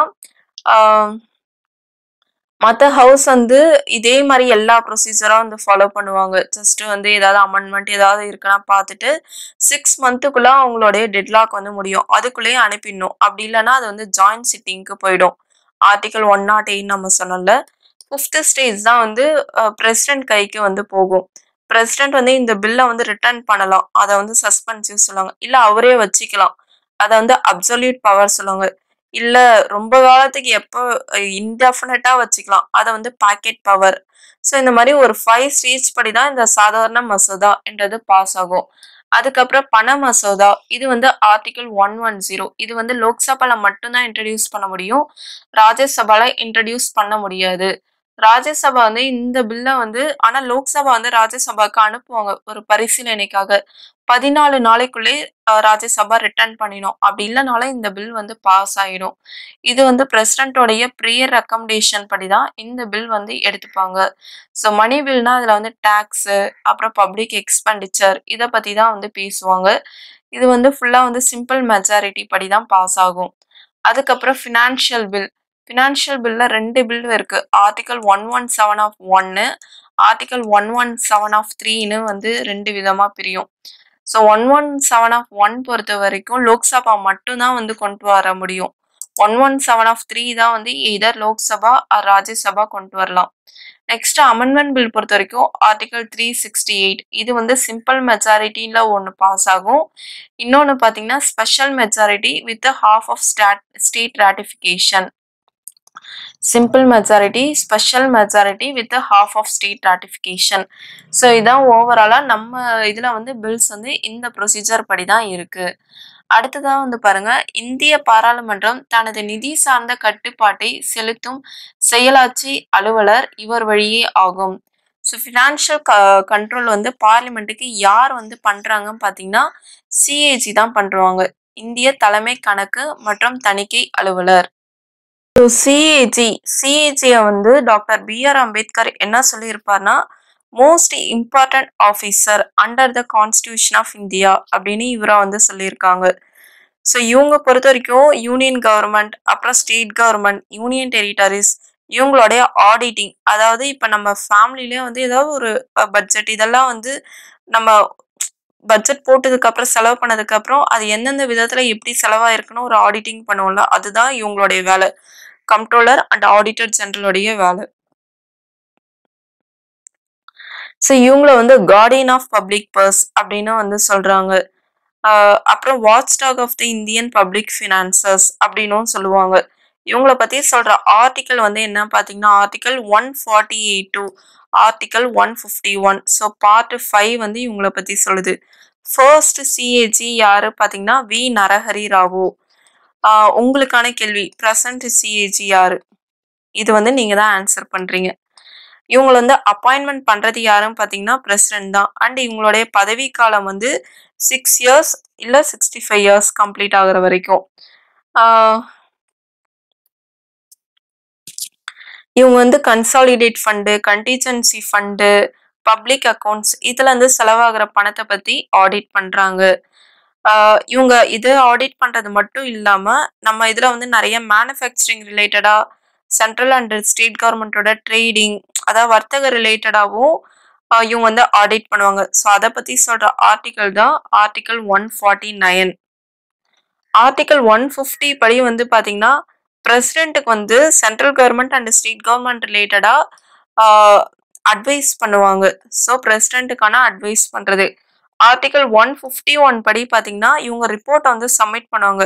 மற்ற ஹவுஸ் வந்து இதே மாதிரி எல்லா ப்ரொசீஜராக வந்து ஃபாலோ பண்ணுவாங்க ஜஸ்ட் வந்து ஏதாவது அமெண்ட்மெண்ட் ஏதாவது இருக்குன்னா பார்த்துட்டு சிக்ஸ் மந்த்துக்குள்ள அவங்களுடைய டெட்லாக் வந்து முடியும் அதுக்குள்ளேயே அனுப்பிடணும் அப்படி இல்லைன்னா அது வந்து ஜாயின்ட் சிட்டிங்க்கு போயிடும் ஆர்டிகல் ஒன் நாட் எயிட் நம்ம சொன்னோம்ல ஃபிஃப்த் ஸ்டேஜ் தான் வந்து பிரசிடென்ட் கைக்கு வந்து போகும் பிரசிடென்ட் வந்து இந்த பில்லை வந்து ரிட்டர்ன் பண்ணலாம் அதை வந்து சஸ்பென்சிவ் சொல்லுவாங்க இல்லை அவரே வச்சுக்கலாம் அதை வந்து அப்சல்யூட் பவர் சொல்லுவாங்க இல்ல ரொம்ப காலத்துக்கு எப்போ இன்டெஃபினட்டா வச்சுக்கலாம் அதை வந்து பாக்கெட் பவர் ஸோ இந்த மாதிரி ஒரு ஃபைவ் ஸ்டேஜ் படி தான் இந்த சாதாரண மசோதா என்றது பாஸ் ஆகும் அதுக்கப்புறம் பண மசோதா இது வந்து ஆர்டிகல் ஒன் ஒன் ஜீரோ இது வந்து லோக்சபால மட்டும்தான் இன்ட்ரடியூஸ் பண்ண முடியும் ராஜ்யசபால இன்ட்ரடியூஸ் பண்ண முடியாது ராஜ்யசபா வந்து இந்த பில்லை வந்து ஆனா லோக்சபா வந்து ராஜ்யசபாக்கு அனுப்புவாங்க ஒரு பரிசீலனைக்காக பதினாலு நாளைக்குள்ளே அஹ், ராஜ்யசபா ரிட்டர்ன் பண்ணிடும் அப்படி இல்லைனாலும் இந்த பில் வந்து பாஸ் ஆயிடும் இது வந்து பிரசிடென்ட்டோடைய ப்ரியர் ரெக்கமெண்டேஷன் படி தான் இந்த பில் வந்து எடுத்துப்பாங்க ஸோ மணி பில்னா அதில் வந்து டேக்ஸு அப்புறம் பப்ளிக் எக்ஸ்பெண்டிச்சர் இதை பற்றி தான் வந்து பேசுவாங்க இது வந்து ஃபுல்லாக வந்து சிம்பிள் மெஜாரிட்டி படி தான் பாஸ் ஆகும் அதுக்கப்புறம் ஃபினான்ஷியல் பில் ஃபினான்ஷியல் பில்ல ரெண்டு பில் இருக்கு article one one seven of ஒன்னு article one one seven of த்ரீன்னு வந்து ரெண்டு விதமா பிரியும் so one one seven of one பொறுத்த வரைக்கும் லோக்சபா மட்டும்தான் வந்து கொண்டு வர முடியும் one one seven of three தான் வந்து எதர் லோக்சபா ஆர் ராஜ்யசபா கொண்டு வரலாம் நெக்ஸ்ட் அமெண்ட்மெண்ட் பில் பொறுத்த வரைக்கும் ஆர்டிகல் த்ரீ சிக்ஸ்டி எயிட் இது வந்து சிம்பிள் மெஜாரிட்டியில் ஒன்று பாஸ் ஆகும் இன்னொன்று பார்த்தீங்கன்னா special majority with half of state state ratification simple majority special majority with half of state ratification so இதான் ஓவராலாக நம்ம இதில் வந்து பில்ஸ் வந்து இந்த ப்ரொசீஜர் படி தான் இருக்கு அடுத்ததாக வந்து பாருங்க இந்திய பாராளுமன்றம் தனது நிதி சார்ந்த கட்டுப்பாட்டை செலுத்தும் செயலாட்சி அலுவலர் இவர் வழியே ஆகும் ஸோ ஃபினான்ஷியல் க கண்ட்ரோல் வந்து பார்லிமெண்ட்டுக்கு யார் வந்து பண்ணுறாங்கன்னு பார்த்தீங்கன்னா சிஏஜி தான் பண்ணுவாங்க இந்திய தலைமை கணக்கு மற்றும் தணிக்கை அலுவலர் ஸோ சிஏஜி சிஏஜியை வந்து டாக்டர் பி ஆர் அம்பேத்கர் என்ன சொல்லியிருப்பார்னா most important officer under the constitution of India அப்படின்னு இவரை வந்து சொல்லியிருக்காங்க ஸோ இவங்க பொறுத்த வரைக்கும் யூனியன் கவர்மெண்ட் அப்புறம் ஸ்டேட் கவர்மெண்ட் யூனியன் டெரிட்டரிஸ் இவங்களுடைய ஆடிட்டிங் அதாவது இப்போ நம்ம ஃபேமிலிலேயே வந்து ஏதாவது ஒரு பட்ஜெட் இதெல்லாம் வந்து நம்ம பட்ஜெட் போட்டதுக்கு அப்புறம் செலவு பண்ணதுக்கு அப்புறம் அது எந்தெந்த விதத்துல எப்படி செலவாயிருக்குன்னு ஒரு ஆடிட்டிங் பண்ணுவோம்ல அதுதான் இவங்களுடைய வேலை கம்ட்ரோலர் அண்ட் ஆடிட்டர் ஜெனரலுடைய வேலை ஸோ இவங்கள வந்து கார்டியன் ஆஃப் பப்ளிக் பர்ஸ் அப்படின்னு வந்து சொல்றாங்க ஆஹ் அப்புறம் watchdog of the Indian public finances அப்படின்னும் சொல்லுவாங்க இவங்கள பத்தி சொல்ற ஆர்டிக்கல் வந்து என்ன பார்த்தீங்கன்னா article one forty eight to article one fifty one so part five வந்து இவங்கள பத்தி சொல்லுது ஃபர்ஸ்ட் சிஏஜி யாரு பார்த்தீங்கன்னா வி நரஹரி ராவு ஆஹ் உங்களுக்கான கேள்வி ப்ரெசன்ட் சிஏஜி யாரு இது வந்து நீங்க தான் ஆன்சர் பண்றீங்க இவங்களை வந்து அப்பாயின்மெண்ட் பண்றது யாருன்னு பார்த்தீங்கன்னா பிரசிடென்ட் தான் அண்ட் இவங்களுடைய பதவி காலம் வந்து சிக்ஸ் இயர்ஸ் இல்லை சிக்ஸ்டி ஃபைவ் இயர்ஸ் கம்ப்ளீட் ஆகுற வரைக்கும் ஆஹ் இவங்க வந்து consolidate fund contingency fund public accounts இதுல இருந்து செலவாகிற பணத்தை பத்தி ஆடிட் பண்றாங்க ஆஹ் இவங்க இது ஆடிட் பண்றது மட்டும் இல்லாம நம்ம இதுல வந்து நிறைய மேனுஃபேக்சரிங் ரிலேட்டடா சென்ட்ரல் அண்ட் ஸ்டேட் கவர்மெண்ட்டோட ட்ரேடிங் அதாவது வர்த்தக ரிலேட்டடாகவும் இவங்க வந்து ஆடிட் பண்ணுவாங்க ஸோ அதை பத்தி சொல்ற ஆர்டிகல் தான் article one forty nine article one fifty படி வந்து பாத்தீங்கன்னா பிரசிடென்ட்டுக்கு வந்து central government and state government ரிலேட்டடா அட்வைஸ் பண்ணுவாங்க ஸோ பிரசிடென்ட்டுக்கான அட்வைஸ் பண்றது ஆர்டிகல் ஒன் ஃபிஃப்டி ஒன் படி பார்த்தீங்கன்னா இவங்க ரிப்போர்ட்டை வந்து சப்மிட் பண்ணுவாங்க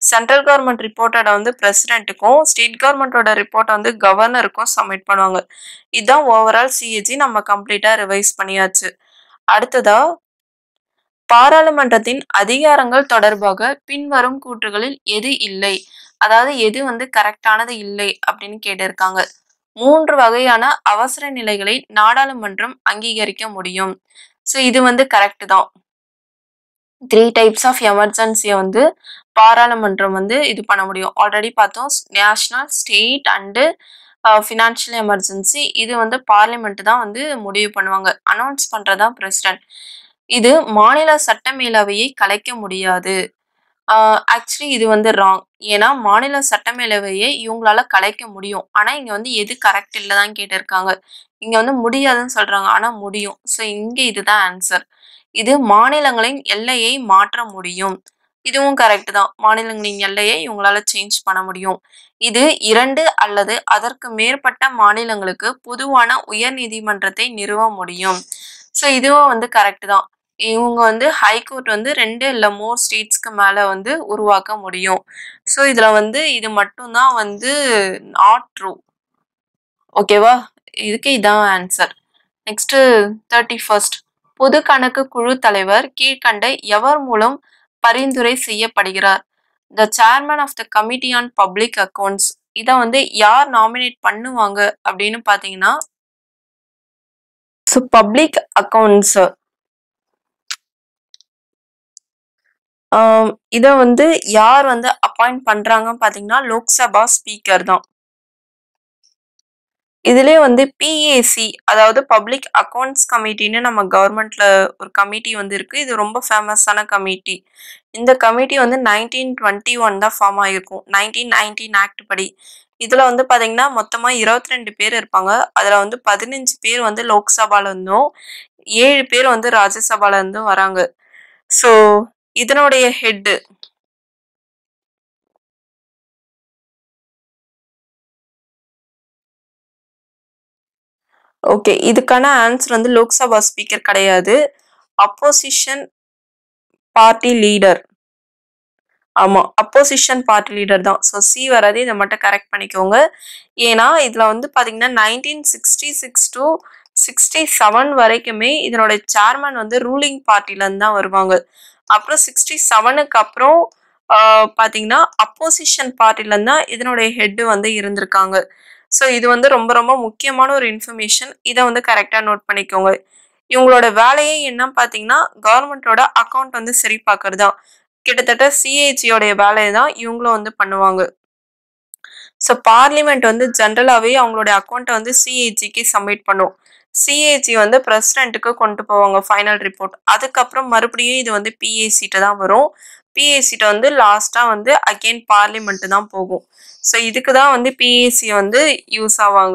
சென்ட்ரல் கவர்மெண்ட் ரிப்போர்ட்டோட வந்து பிரசிடென்ட்டுக்கும் ஸ்டேட் கவர்மெண்ட்டோட ரிப்போர்ட்டை வந்து கவர்னருக்கும் சப்மிட் பண்ணுவாங்க இதுதான் ஓவரால் சிஏஜி நம்ம கம்ப்ளீட்டாக ரிவைஸ் பண்ணியாச்சு அடுத்ததா பாராளுமன்றத்தின் அதிகாரங்கள் தொடர்பாக பின்வரும் கூற்றுகளில் எது இல்லை அதாவது எது வந்து கரெக்டானது இல்லை அப்படின்னு கேட்டிருக்காங்க மூன்று வகையான அவசர நிலைகளை நாடாளுமன்றம் அங்கீகரிக்க முடியும் ஸோ இது வந்து கரெக்ட் தான் த்ரீ டைப்ஸ் ஆஃப் எமர்ஜென்சியை வந்து பாராளுமன்றம் வந்து இது பண்ண முடியும் ஆல்ரெடி பார்த்தோம் national state and financial emergency இது வந்து பார்லிமெண்ட் தான் வந்து முடிவு பண்ணுவாங்க அனௌன்ஸ் பண்ணுறது தான் பிரசிடென்ட் இது மாநில சட்ட மேலவையை கலைக்க முடியாது ஆக்சுவலி இது வந்து ராங் ஏன்னா மாநில சட்டமேலவையை இவங்களால கலைக்க முடியும் ஆனால் இங்கே வந்து எது கரெக்ட் இல்லை தான் கேட்டிருக்காங்க இங்கே வந்து முடியாதுன்னு சொல்கிறாங்க ஆனால் முடியும் ஸோ இங்கே இதுதான் ஆன்சர் இது மாநிலங்களின் எல்லையை மாற்ற முடியும் இதுவும் கரெக்ட் தான் மாநிலங்களின் எல்லையை இவங்களால சேஞ்ச் பண்ண முடியும் இது இரண்டு அல்லது அதற்கு மேற்பட்ட மாநிலங்களுக்கு பொதுவான உயர் நீதிமன்றத்தை நிறுவ முடியும் ஸோ இதுவும் வந்து கரெக்ட் தான் இவங்க வந்து ஹைகோர்ட் வந்து ரெண்டு இல்லை மோர் ஸ்டேட்ஸ்க்கு மேலே வந்து உருவாக்க முடியும் ஸோ இதில் வந்து இது மட்டும்தான் வந்து நாட் ட்ரூ ஓகேவா இதுக்கு இதான் ஆன்சர் நெக்ஸ்ட்டு தேர்ட்டி ஃபர்ஸ்ட் பொது கணக்கு குழு தலைவர் கீழ்கண்ட எவர் மூலம் பரிந்துரை செய்யப்படுகிறார் the chairman of the committee on public accounts இதை வந்து யார் நாமினேட் பண்ணுவாங்க அப்படின்னு பார்த்தீங்கன்னா ஸோ பப்ளிக் அக்கௌண்ட்ஸ் இதை வந்து யார் வந்து அப்பாயிண்ட் பண்றாங்கன்னு பார்த்தீங்கன்னா லோக்சபா ஸ்பீக்கர் தான் இதுலயே வந்து பிஏசி அதாவது பப்ளிக் அக்கௌண்ட்ஸ் கமிட்டின்னு நம்ம கவர்மெண்ட்ல ஒரு கமிட்டி வந்து இருக்கு இது ரொம்ப ஃபேமஸான கமிட்டி இந்த கமிட்டி வந்து நைன்டீன் டுவெண்ட்டி ஒன் தான் ஃபார்ம் ஆகிருக்கும் நைன்டீன் நைன்டீன் ஆக்ட் படி இதுல வந்து பாத்தீங்கன்னா மொத்தமா இருபத்தி ரெண்டு பேர் இருப்பாங்க அதுல வந்து பதினஞ்சு பேர் வந்து லோக்சபால இருந்தும் ஏழு பேர் வந்து ராஜ்யசபால இருந்தும் வராங்க ஸோ இதனுடைய ஹெட் ஓகே இதுக்கான ஆன்சர் வந்து லோக்சபா ஸ்பீக்கர் கிடையாது அப்போசிஷன் பார்ட்டி லீடர் ஆமா அப்போசிஷன் பார்ட்டி லீடர் தான் ஸோ சி வராது இதை மட்டும் கரெக்ட் பண்ணிக்கோங்க ஏன்னா இதுல வந்து பாத்தீங்கன்னா nineteen sixty six to sixty seven வரைக்குமே இதனோட சேர்மன் வந்து ரூலிங் பார்ட்டில இருந்து தான் வருவாங்க அப்புறம் சிக்ஸ்டி செவனுக்கு அப்புறம் ஆஹ், பாத்தீங்கன்னா அப்போசிஷன் பார்ட்டில இருந்து தான் இதனுடைய ஹெட் வந்து இருந்திருக்காங்க ஸோ இது வந்து ரொம்ப ரொம்ப முக்கியமான ஒரு இன்ஃபர்மேஷன் இதை வந்து கரெக்டாக நோட் பண்ணிக்கோங்க இவங்களோட வேலையே என்ன பார்த்தீங்கன்னா கவர்மெண்ட்டோட அக்கௌண்ட் வந்து சரி பார்க்கறது தான் கிட்டத்தட்ட சிஏஜியோடைய வேலையை தான் இவங்களும் வந்து பண்ணுவாங்க ஸோ பார்லிமெண்ட் வந்து ஜென்ரலாகவே அவங்களுடைய அக்கௌண்ட்டை வந்து சிஏஜிக்கு சப்மிட் பண்ணும் சிஏஜி வந்து பிரசிடென்ட்டுக்கு கொண்டு போவாங்க ஃபைனல் ரிப்போர்ட் அதுக்கப்புறம் மறுபடியும் இது வந்து பிஏசிட்ட தான் வரும் பிஏசிட்ட வந்து லாஸ்ட்டாக வந்து அகெயின் பார்லிமெண்ட் தான் போகும் ஸோ இதுக்கு தான் வந்து பிஏசி வந்து யூஸ் ஆவாங்க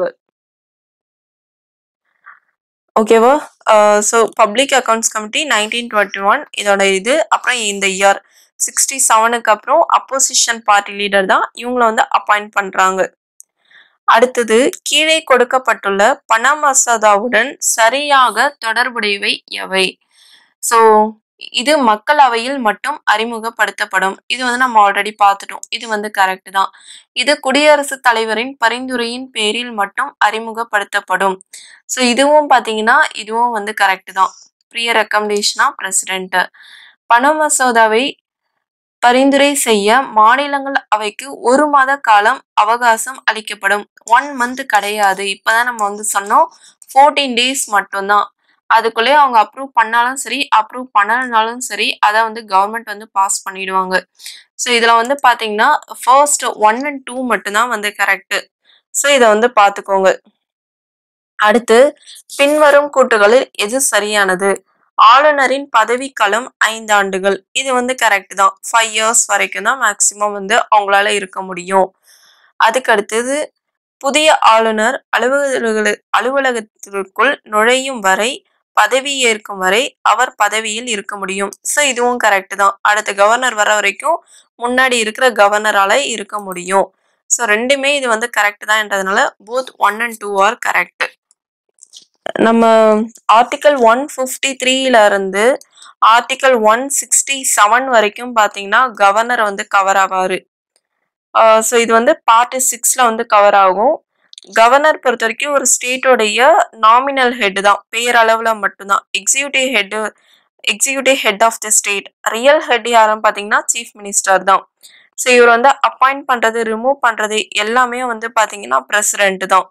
ஓகேவா so public accounts committee nineteen twenty one இதோட இது அப்புறம் இந்த இயர் சிக்ஸ்டி செவனுக்கு அப்புறம் அப்போசிஷன் பார்ட்டி லீடர் தான் இவங்கள வந்து அப்பாயிண்ட் பண்ணுறாங்க அடுத்தது கீழே கொடுக்கப்பட்டுள்ள பண மசோதாவுடன் சரியாக தொடர்புடையவை எவை ஸோ இது மக்களவையில் மட்டும் அறிமுகப்படுத்தப்படும் இது வந்து நம்ம ஆல்ரெடி பார்த்துட்டோம் இது வந்து கரெக்ட் தான் இது குடியரசுத் தலைவரின் பரிந்துரையின் பேரில் மட்டும் அறிமுகப்படுத்தப்படும் ஸோ இதுவும் பார்த்தீங்கன்னா இதுவும் வந்து கரெக்ட் தான் ப்ரிய ரெக்கமெண்டேஷனா பிரசிடென்ட் பண மசோதாவை பரிந்துரை செய்ய மாநிலங்கள் அவைக்கு ஒரு மாத காலம் அவகாசம் அளிக்கப்படும் ஒன் மந்த் கிடையாது இப்பதான் நம்ம வந்து சொன்னோம் ஃபோர்டீன் டேஸ் மட்டும்தான் அதுக்குள்ளே அவங்க அப்ரூவ் பண்ணாலும் சரி அப்ரூவ் பண்ணலனாலும் சரி அதை வந்து கவர்மெண்ட் வந்து பாஸ் பண்ணிடுவாங்க ஸோ இதில் வந்து பார்த்தீங்கன்னா ஃபர்ஸ்ட் ஒன் அண்ட் டூ மட்டும்தான் வந்து கரெக்டு ஸோ இதை வந்து பார்த்துக்கோங்க அடுத்து பின்வரும் கூட்டுகளில் எது சரியானது ஆளுநரின் பதவிக்காலம் ஐந்து ஆண்டுகள் இது வந்து கரெக்ட் தான் ஃபைவ் இயர்ஸ் வரைக்கும் தான் மேக்சிமம் வந்து அவங்களால இருக்க முடியும் அதுக்கு அடுத்தது புதிய ஆளுநர் அலுவலக அலுவலகத்திற்குள் நுழையும் வரை பதவி ஏற்கும் வரை அவர் பதவியில் இருக்க முடியும் ஸோ இதுவும் கரெக்ட் தான் அடுத்த கவர்னர் வர வரைக்கும் முன்னாடி இருக்கிற கவர்னரால இருக்க முடியும் ஸோ ரெண்டுமே இது வந்து கரெக்ட் தான் என்றதுனால both one and two are correct நம்ம ஆர்டிக்கல் ஒன் ஃபிஃப்டி த்ரீல இருந்து ஆர்டிகல் ஒன் சிக்ஸ்டி செவன் வரைக்கும் பார்த்தீங்கன்னா கவர்னர் வந்து கவர் ஆவாரு ஸோ இது வந்து பார்ட் சிக்ஸ்ல வந்து கவர் ஆகும் கவர்னர் பொறுத்த வரைக்கும் ஒரு ஸ்டேட்டோடைய நாமினல் ஹெட் தான் பேரளவில் மட்டும்தான் executive head executive head of the state real head யாருன்னு பார்த்தீங்கன்னா சீஃப் மினிஸ்டர் தான் ஸோ இவர் வந்து அப்பாயிண்ட் பண்ணுறது ரிமூவ் பண்ணுறது எல்லாமே வந்து பார்த்தீங்கன்னா பிரசிடென்ட் தான்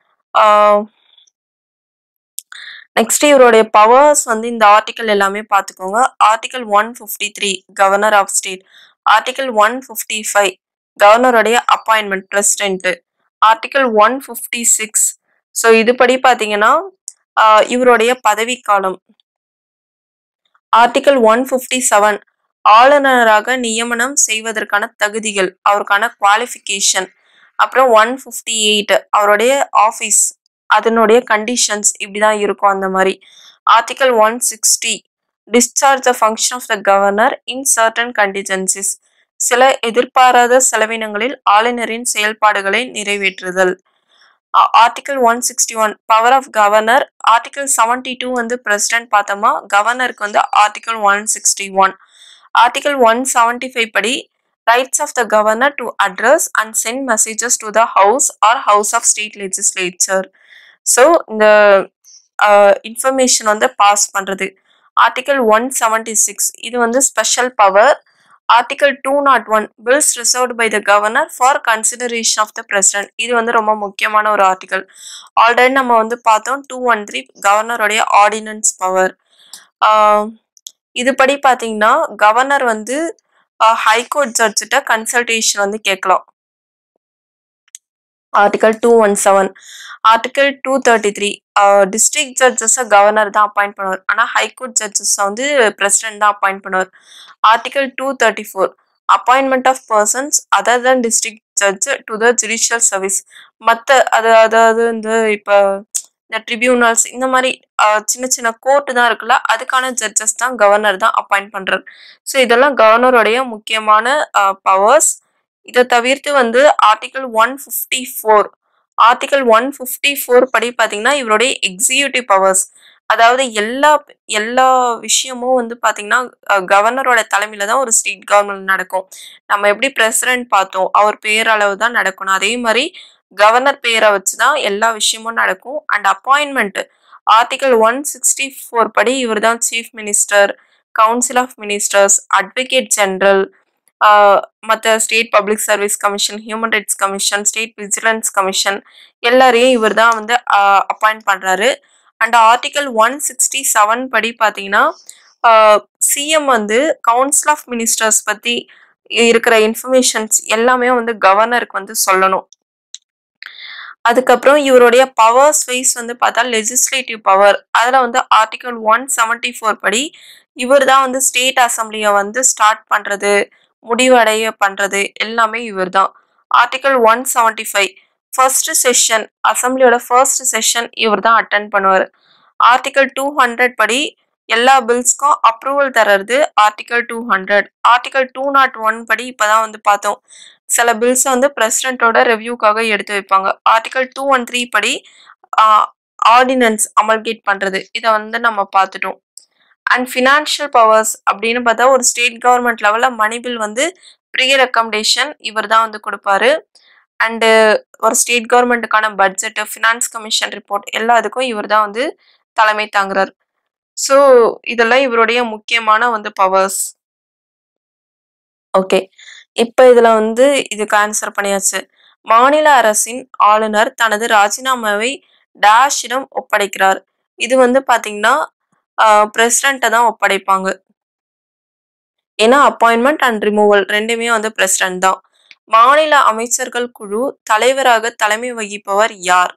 நெக்ஸ்ட் இவருடைய பவர்ஸ் வந்து இந்த ஆர்டிக்கல் எல்லாமே பார்த்துக்கோங்க article one fifty three governor of state article one fifty five கவர்னருடைய appointment president article one fifty six so இதுபடி பார்த்தீங்கன்னா ஆஹ் இவருடைய பதவிக்காலம் ஆர்டிகல் ஒன் ஃபிஃப்டி செவன் ஆளுநராக நியமனம் செய்வதற்கான தகுதிகள் அவருக்கான குவாலிஃபிகேஷன் அப்புறம் ஒன் ஃபிஃப்டி எயிட் அவருடைய ஆஃபீஸ் அதனுடைய கண்டிஷன்ஸ் இப்படி தான் இருக்கும் அந்த மாதிரி article one sixty discharge the function of the governor in certain contingencies சில எதிர்பாராத செலவினங்களில் ஆளுநரின் செயல்பாடுகளை நிறைவேற்றுதல் article one sixty one power of governor article seventy two வந்து பிரசிடென்ட் பார்த்தோமா கவர்னருக்கு வந்து article one sixty one article one seventy five படி rights of the governor to address and send messages to the house or house of state legislature so இந்த information வந்து pass பண்ணுறது article one seventy six இது வந்து special power article two nought one bills reserved by the governor for consideration of the president இது வந்து ரொம்ப முக்கியமான ஒரு ஆர்டிகல் ஆல்ரெடி நம்ம வந்து பார்த்தோம் டூ ஒன் த்ரீ கவர்னருடைய ஆர்டினன்ஸ் பவர் இதுபடி பார்த்தீங்கன்னா கவர்னர் வந்து ஹைகோர்ட் ஜட்ஜிட்ட கன்சல்டேஷன் வந்து கேட்கலாம் article two one seven article two thirty three district ஜட்ஜஸை கவர்னர் தான் அப்பாயிண்ட் பண்ணுவார் ஆனால் ஹைகோர்ட் ஜட்ஜஸை வந்து பிரசிடென்ட் தான் அப்பாயிண்ட் பண்ணுவார் article two thirty four appointment of persons other than district judge to the judicial service மற்ற அது அதாவது இந்த இப்போ இந்த ட்ரிபியூனல்ஸ் இந்த மாதிரி அஹ், சின்ன சின்ன கோர்ட்டு தான் இருக்குல்ல அதுக்கான ஜட்ஜஸ் தான் கவர்னர் தான் அப்பாயிண்ட் பண்ணுறாரு ஸோ இதெல்லாம் கவர்னருடைய முக்கியமான பவர்ஸ் இதை தவிர்த்து வந்து article one fifty four article one fifty four படி பார்த்தீங்கன்னா இவருடைய எக்ஸிக்யூட்டிவ் பவர்ஸ் அதாவது எல்லா எல்லா விஷயமும் வந்து பார்த்தீங்கன்னா கவர்னரோட தலைமையில தான் ஒரு ஸ்டேட் கவர்மெண்ட் நடக்கும் நம்ம எப்படி பிரசிடென்ட் பார்த்தோம் அவர் பேரளவு தான் நடக்கணும் அதே மாதிரி கவர்னர் பேரை வச்சு தான் எல்லா விஷயமும் நடக்கும் and appointment article one sixty four படி இவர் தான் chief minister council of ministers advocate general மற்ற state public service commission human rights commission state vigilance commission எல்லாரையும் இவர் தான் வந்து அப்பாயிண்ட் பண்ணுறாரு and article one sixty seven படி பார்த்தீங்கன்னா சிஎம் வந்து கவுன்சில் ஆஃப் மினிஸ்டர்ஸ் பற்றி இருக்கிற இன்ஃபர்மேஷன்ஸ் எல்லாமே வந்து கவர்னருக்கு வந்து சொல்லணும் அதுக்கப்புறம் இவருடைய பவர்ஸ் வைஸ் வந்து பார்த்தா லெஜிஸ்லேட்டிவ் பவர் அதில் வந்து ஆர்டிகல் ஒன் செவன்டி ஃபோர் படி இவர் தான் வந்து ஸ்டேட் அசம்பிளியை வந்து ஸ்டார்ட் பண்ணுறது முடிவடைய பண்ணுறது எல்லாமே இவர் தான் article one seventy five first session அசம்பிளியோட ஃபர்ஸ்ட் செஷன் இவர் தான் அட்டன் பண்ணுவார் ஆர்டிகல் டூ ஹண்ட்ரட் படி எல்லா பில்ஸ்க்கும் அப்ரூவல் தர்றது article two hundred article two nought one படி இப்போதான் வந்து பார்த்தோம் சில பில்ஸை வந்து பிரசிடென்ட்டோட ரிவ்யூக்காக எடுத்து வைப்பாங்க ஆர்டிகல் டூ ஒன் த்ரீ படி ஆர்டினன்ஸ் அமல்கேட் பண்ணுறது இதை வந்து நம்ம பார்த்துட்டோம் அண்ட் ஃபினான்ஷியல் பவர்ஸ் அப்படின்னு பார்த்தா ஒரு ஸ்டேட் கவர்மெண்ட் லெவலில் மணி பில் வந்து ப்ரீ ரெக்கமெண்டேஷன் இவர் தான் வந்து கொடுப்பாரு அண்டு ஒரு ஸ்டேட் கவர்மெண்ட்டுக்கான பட்ஜெட்டு ஃபினான்ஸ் கமிஷன் ரிப்போர்ட் எல்லாத்துக்கும் இவர் தான் வந்து தலைமை தாங்குறார் ஸோ இதெல்லாம் இவருடைய முக்கியமான வந்து பவர்ஸ் ஓகே இப்போ இதில் வந்து இதுக்கு ஆன்சர் பண்ணியாச்சு மாநில அரசின் ஆளுநர் தனது ராஜினாமாவை டேஷிடம் ஒப்படைக்கிறார் இது வந்து பார்த்தீங்கன்னா பிரசிடண்ட்டை தான் ஒப்படைப்பாங்க ஏன்னா அப்பாயின்மெண்ட் அண்ட் ரிமூவல் ரெண்டுமே வந்து பிரசிடென்ட் தான் மாநில அமைச்சர்கள் குழு தலைவராக தலைமை வகிப்பவர் யார்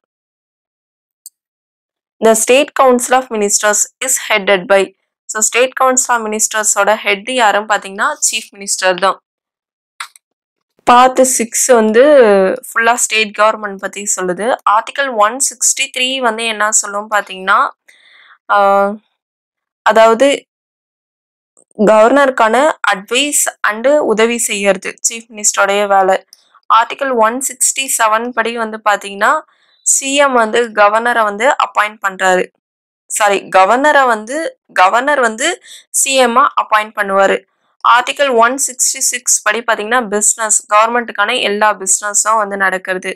the state council of ministers is headed by so state council of மினிஸ்டர்ஸோட ஹெட் யாரும் பார்த்தீங்கன்னா சீஃப் மினிஸ்டர் தான் பார்ட் சிக்ஸ் வந்து ஃபுல்லாக ஸ்டேட் கவர்மெண்ட் பற்றி சொல்லுது ஆர்டிகல் ஒன் சிக்ஸ்டி த்ரீ வந்து என்ன சொல்லும் பார்த்தீங்கன்னா ஆஹ், அதாவது கவர்னருக்கான அட்வைஸ் அண்டு உதவி செய்யறது சீஃப் மினிஸ்டருடைய வேலை ஆர்டிகல் ஒன் சிக்ஸ்டி செவன் படி வந்து பார்த்தீங்கன்னா சிஎம் வந்து கவர்னரை வந்து அப்பாயிண்ட் பண்ணுறாரு சாரி கவர்னர வந்து கவர்னர் வந்து சிஎம்மா அப்பாயிண்ட் பண்ணுவாரு. ஆர்டிக்கிள் 166 படி பார்த்தீங்கன்னா, பிசினஸ் கவர்மெண்ட்டுக்கான எல்லா பிசினஸும் வந்து நடக்கிறது.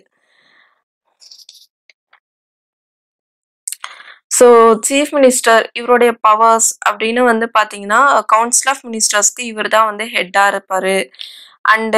ஸோ, சீஃப் மினிஸ்டர் இவருடைய பவர்ஸ் அப்படின்னு வந்து பார்த்தீங்கன்னா, கவுன்சில் ஆஃப் மினிஸ்டர்ஸ்க்கு இவர் தான் வந்து ஹெட்டா இருப்பாரு. அண்டு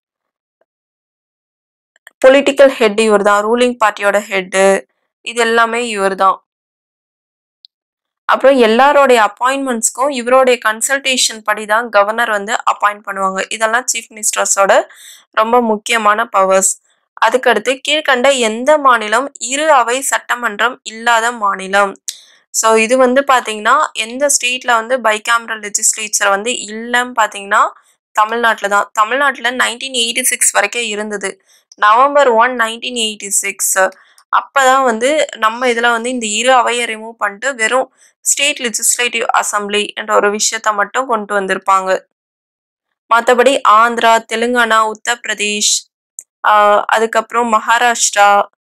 பொலிட்டிக்கல் ஹெட் இவர் தான். ரூலிங் பார்ட்டியோட ஹெட்டு. இது எல்லாமே இவர் தான். அப்புறம் எல்லாருடைய அப்பாயின்ட்மெண்ட்ஸ்க்கும் இவருடைய கன்சல்டேஷன் படி தான் கவர்னர் வந்து அப்பாயிண்ட் பண்ணுவாங்க. இதெல்லாம் சீஃப் மினிஸ்டர்ஸோட ரொம்ப முக்கியமான பவர்ஸ். அதுக்கடுத்து கீழ்க்கண்ட எந்த மாநிலம் இரு அவை சட்டமன்றம் இல்லாத மாநிலம்? ஸோ, இது வந்து பார்த்தீங்கன்னா, எந்த ஸ்டேட்ல வந்து பைகாமரல் லெஜிஸ்லேச்சர் வந்து இல்லன்னு பார்த்தீங்கன்னா, தமிழ்நாட்ல தான். தமிழ்நாட்ல 1986 வரைக்கும் இருந்தது. நவம்பர் 1, 1986 அப்பதான் வந்து நம்ம இதுல வந்து இந்த இரு அவைய ரிமூவ் பண்ணிட்டு வெறும் ஸ்டேட் லெஜிஸ்லேட்டிவ் அசெம்பிளி என்ற ஒரு விஷயத்த மட்டும் கொண்டு வந்திருப்பாங்க. மத்தபடி ஆந்திரா, தெலுங்கானா, உத்தரப்பிரதேஷ், அ அதுக்கப்புறம் மகாராஷ்டிரா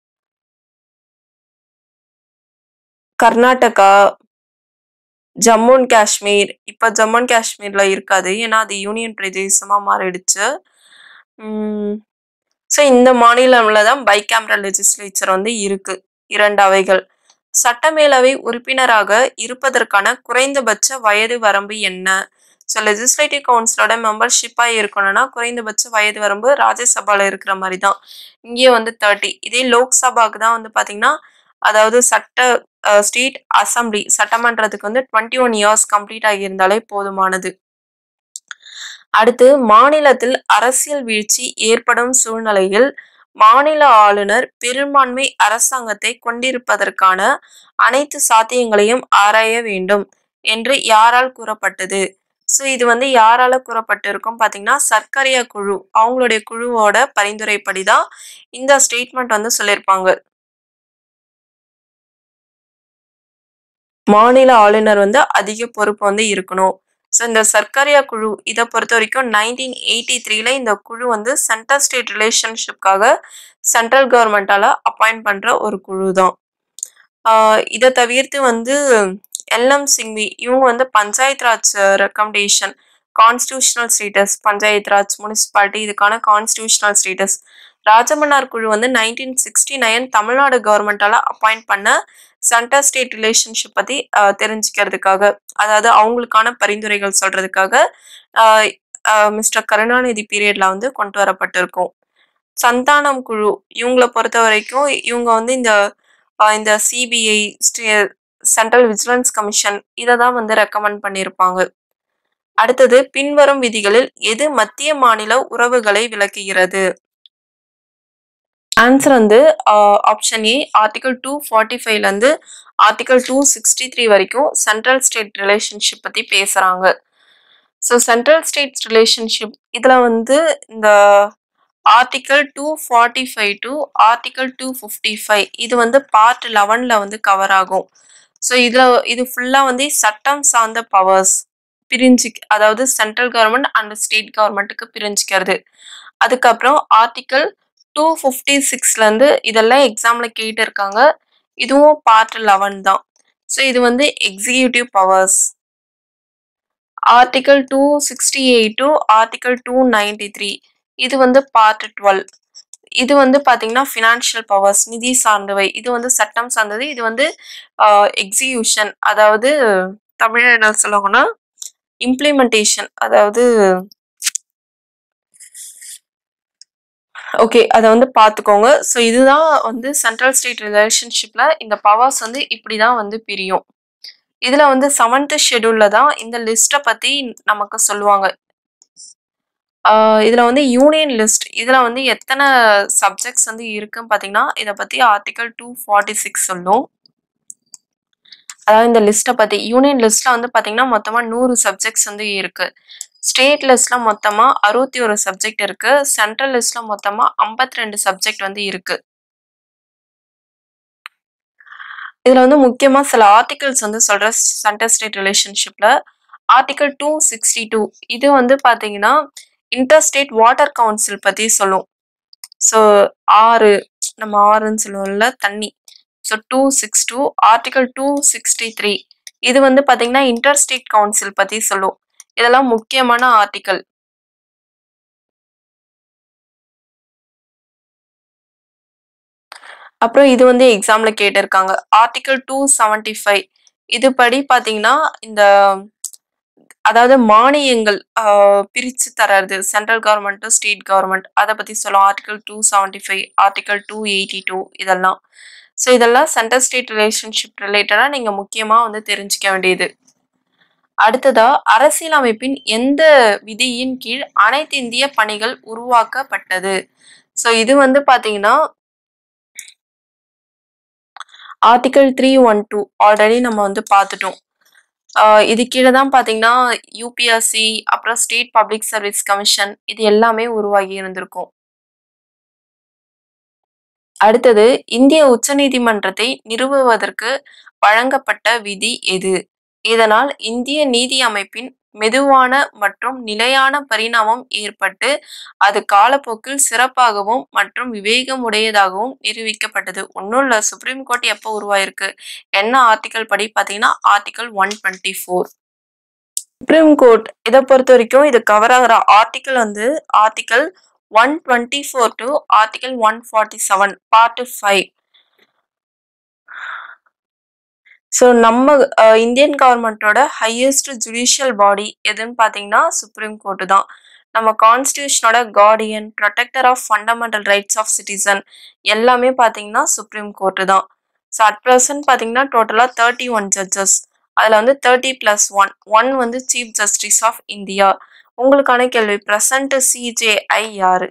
கர்நாடகா, ஜம்மு அண்ட் காஷ்மீர் இப்ப ஜம்மு அண்ட் காஷ்மீர்ல இருக்காது. ஏன்னா, அது யூனியன் பிரதேசமா மாறிடுச்சு. ம். ஸோ, இந்த மாநிலம்ல தான் பைகாமரல் லெஜிஸ்லேச்சர் வந்து இருக்கு. 2 அவைகள். சட்டமேலவை உறுப்பினராக இருப்பதற்கான குறைந்தபட்ச வயது வரம்பு என்ன? ஸோ, லெஜிஸ்லேட்டிவ் கவுன்சிலோட மெம்பர்ஷிப்பா இருக்கணும்னா, குறைந்தபட்ச வயது வரம்பு ராஜ்யசபால இருக்கிற மாரி தான். இங்கேயும் வந்து 30 இதே லோக்சபாக்கு தான் வந்து பார்த்தீங்கன்னா, அதாவது சட்ட அ ஸ்டேட் அசெம்பிளி சட்டமன்றத்துக்கு வந்து 21 இயர்ஸ் கம்ப்ளீட் ஆகியிருந்தாலே போதுமானது. அடுத்து மாநிலத்தில் அரசியல் வீழ்ச்சி ஏற்படும் சூழ்நிலையில், மாநில ஆளுநர் பெரும்பான்மை அரசாங்கத்தை கொண்டிருப்பதற்கான அனைத்து சாத்தியங்களையும் ஆராய வேண்டும் என்று யாரால் கூறப்பட்டது? ஸோ, இது வந்து யாரால கூறப்பட்டிருக்கும் பார்த்தீங்கன்னா, சர்க்காரியா குழு. அவங்களுடைய குழுவோட பரிந்துரைப்படி தான் இந்த ஸ்டேட்மெண்ட் வந்து சொல்லியிருப்பாங்க. மாநில ஆளுநர் வந்து அதிக பொறுப்பு வந்து இருக்கணும். ஸோ, இந்த சர்க்காரியா குழு இத பொறுத்தவரைக்கும் 1983ல இந்த குழு வந்து சென்டர் ஸ்டேட் ரிலேஷன்ஷிப்காக சென்ட்ரல் கவர்ன்மெண்ட்டால அப்பாயிண்ட் பண்ற ஒரு குழு தான். ஆ இத தவிர்த்து வந்து எல்.எம். சிங்வி இவங்க வந்து panchayat Raj recommendation, constitutional status Panchayat Raj, municipality இதுக்கான கான்ஸ்டிடியூஷனல் ஸ்டேட்டஸ். ராஜமன்னார் குழு வந்து 1969 தமிழ்நாடு கவர்ன்மெண்ட்டால அப்பாயிண்ட் பண்ண சென்டர் ஸ்டேட் ரிலேஷன்ஷிப் பத்தி அ தெரிஞ்சுக்கிறதுக்காக, அதாவது அவங்களுக்கான பரிந்துரைகள் சொல்றதுக்காக, அ அ மிஸ்டர் கருணாநிதி பீரியட்ல வந்து கொண்டு வரப்பட்டிருக்கும். சந்தானம் குழு இவங்கள பொறுத்தவரைக்கும் இவங்க வந்து இந்த அ இந்த சிபிஐ, ஸ்டே சென்ட்ரல் விஜிலன்ஸ் கமிஷன் இத தான் வந்து ரெக்கமெண்ட் பண்ணியிருப்பாங்க. அடுத்தது பின்வரும் விதிகளில் எது மத்திய மாநில உறவுகளை விளக்குகிறது? ஆன்ஸர் வந்து ஆ ஆப்ஷன் ஏ ஆர்டிக்கிள் 245லருந்து ஆர்டிக்கிள் 263 வரைக்கும் சென்ட்ரல் ஸ்டேட் ரிலேஷன்ஷிப் பத்தி பேசுறாங்க. ஸோ, சென்ட்ரல் ஸ்டேட் ரிலேஷன்ஷிப் இதுல வந்து இந்த ஆர்டிக்கிள் 245 டூ ஆர்டிக்கிள் 255 இது வந்து பார்ட் 11ல வந்து கவர் ஆகும். ஸோ, இதுல இது ஃபுல்லா வந்து சட்டம் சார்ந்த பவர்ஸ் பிரிஞ்சு அதாவது சென்ட்ரல் கவர்ன்மெண்ட் அண்ட் ஸ்டேட் கவர்ன்மெண்ட்டுக்கு பிரிஞ்சுக்கிறது. அதுக்கப்புறம் ஆர்டிக்கிள் 256லருந்து இதெல்லாம் எக்ஸாம்ல கேட்டிருக்காங்க. இதுவும் பார்ட் 11 தான். ஸோ, இது வந்து executive powers. Article 268 to article 293 இது வந்து பார்ட் 12 இது வந்து பார்த்தீங்கன்னா, ஃபினான்ஷியல் பவர்ஸ் நிதி சார்ந்தவை. இது வந்து சட்டம் சார்ந்தது. இது வந்து அ எக்ஸிகியூஷன் அதாவது தமிழ்ல என்ன சொல்லுவாங்கன்னா, இம்ப்ளிமென்டேஷன் அதாவது ஓகே. அத வந்து பார்த்துக்கோங்க. ஸோ, இதுதான் வந்து சென்ட்ரல் ஸ்டேட் ரிலேஷன்ஷிப்ல இந்த பவர்ஸ் வந்து இப்படி தான் வந்து பிரியும். இதுல வந்து 7த் ஷெட்யூல்ல தான் இந்த லிஸ்ட்ட பத்தி நமக்கு சொல்லுவாங்க. ஆ இதுல வந்து யூனியன் லிஸ்ட் இதுல வந்து எத்தன சப்ஜெக்ட்ஸ் வந்து இருக்குன்னு பார்த்தீங்கன்னா, இத பத்தி ஆர்டிக்கிள் 246 சொல்லும். அதாவது இந்த லிஸ்ட்ட பத்தி யூனியன் லிஸ்ட்ல வந்து பார்த்தீங்கன்னா, மொத்தமா 100 சப்ஜெக்ட்ஸ் வந்து இருக்கு. ஸ்டேட் லிஸ்ட்ல மொத்தமா 61 சப்ஜெக்ட் இருக்கு. சென்ட்ரல் லிஸ்ட்ல மொத்தமா 52 சப்ஜெக்ட் வந்து இருக்கு. இதுல வந்து முக்கியமா சில ஆர்டிக்கிள்ஸ் வந்து சொல்றேன் சென்டர் ஸ்டேட் ரிலேஷன்ஷிப்ல. ஆர்டிக்கிள் 262 இது வந்து பார்த்தீங்கன்னா, இன்டர் ஸ்டேட் வாட்டர் கவுன்சில் பத்தி சொல்லும். ஸோ, ஆறு நம்ம ஆறுன்னு சொல்லுவோம்ல தண்ணி. ஸோ, ஸோ 262 ஆர்டிகல் 263 இது வந்து பார்த்தீங்கன்னா, இன்டர் ஸ்டேட் கவுன்சில் பத்தி சொல்லும். இதெல்லாம் முக்கியமான ஆர்டிகல். அப்புறம் இது வந்து எக்ஸாம்ல கேட்டிருக்காங்க. ஆர்டிகல் 275 இது படி பார்த்தீங்கன்னா, இந்த அதாவது மானியங்கள் அ பிரிச்சு தர்றது சென்ட்ரல் கவர்ன்மென்ட், ஸ்டேட் கவர்ன்மென்ட் அத பத்தி சொல்லும். ஆர்டிகல் 275, ஆர்டிகல் 282 இதெல்லாம். ஸோ இதெல்லாம் சென்டர் ஸ்டேட் ரிலேஷன்ஷிப் ரிலேட்டடா நீங்க முக்கியமா வந்து தெரிஞ்சுக்க வேண்டியது. அடுத்ததா அரசியலமைப்பின் எந்த விதியின் கீழ் அனைத்திந்திய பணிகள் உருவாக்கப்பட்டது? ஸோ இது வந்து பார்த்தீங்கன்னா ஆர்டிகல் 312 ஆல்ரெடி நம்ம வந்து பார்த்துட்டோம். அ இது கீழ தான் பார்த்தீங்கன்னா, யுபிஎஸ்சி அப்புறம் ஸ்டேட் பப்ளிக் சர்வீஸ் கமிஷன் இது எல்லாமே உருவாகி இருந்திருக்கும். அடுத்தது இந்திய உச்சநீதிமன்றத்தை நிறுவுவதற்கு வழங்கப்பட்ட விதி எது? இதனால் இந்திய நீதி அமைப்பின் மெதுவான மற்றும் நிலையான பரிணாமம் ஏற்பட்டு, அது காலப்போக்கில் சிறப்பாகவும் மற்றும் விவேகமுடையதாகவும் நிரூபிக்கப்பட்டது. ஒண்ணும் இல்ல சுப்ரீம் கோர்ட் எப்போ உருவாயிருக்கு? என்ன ஆர்டிகல் படி பார்த்தீங்கன்னா, ஆர்டிகல் 124. சுப்ரீம் கோர்ட் இத பொறுத்தவரைக்கும் இது கவர் ஆகுற ஆர்டிகல் வந்து article 124 to article 147 part 5. So நம்ம அ இந்தியன் கவர்ன்மென்ட்டோட ஹையஸ்ட் ஜுடிஷியல் பாடி எதுன்னு பார்த்தீங்கன்னா, சுப்ரீம் கோர்ட் தான். நம்ம கான்ஸ்டிடியூஷனோட guardian, protector of fundamental rights of citizen எல்லாமே பார்த்தீங்கன்னா, சுப்ரீம் கோர்ட் தான். ஸோ அட் பிரசன்ட் பார்த்தீங்கன்னா, டோட்டலா 31 ஜட்ஜஸ். அதுல வந்து 30+1 1 வந்து சீஃப் ஜஸ்டிஸ் ஆஃப் இந்தியா. உங்களுக்கான கேள்வி பிரசன்ட் சிஜேஐ யாரு?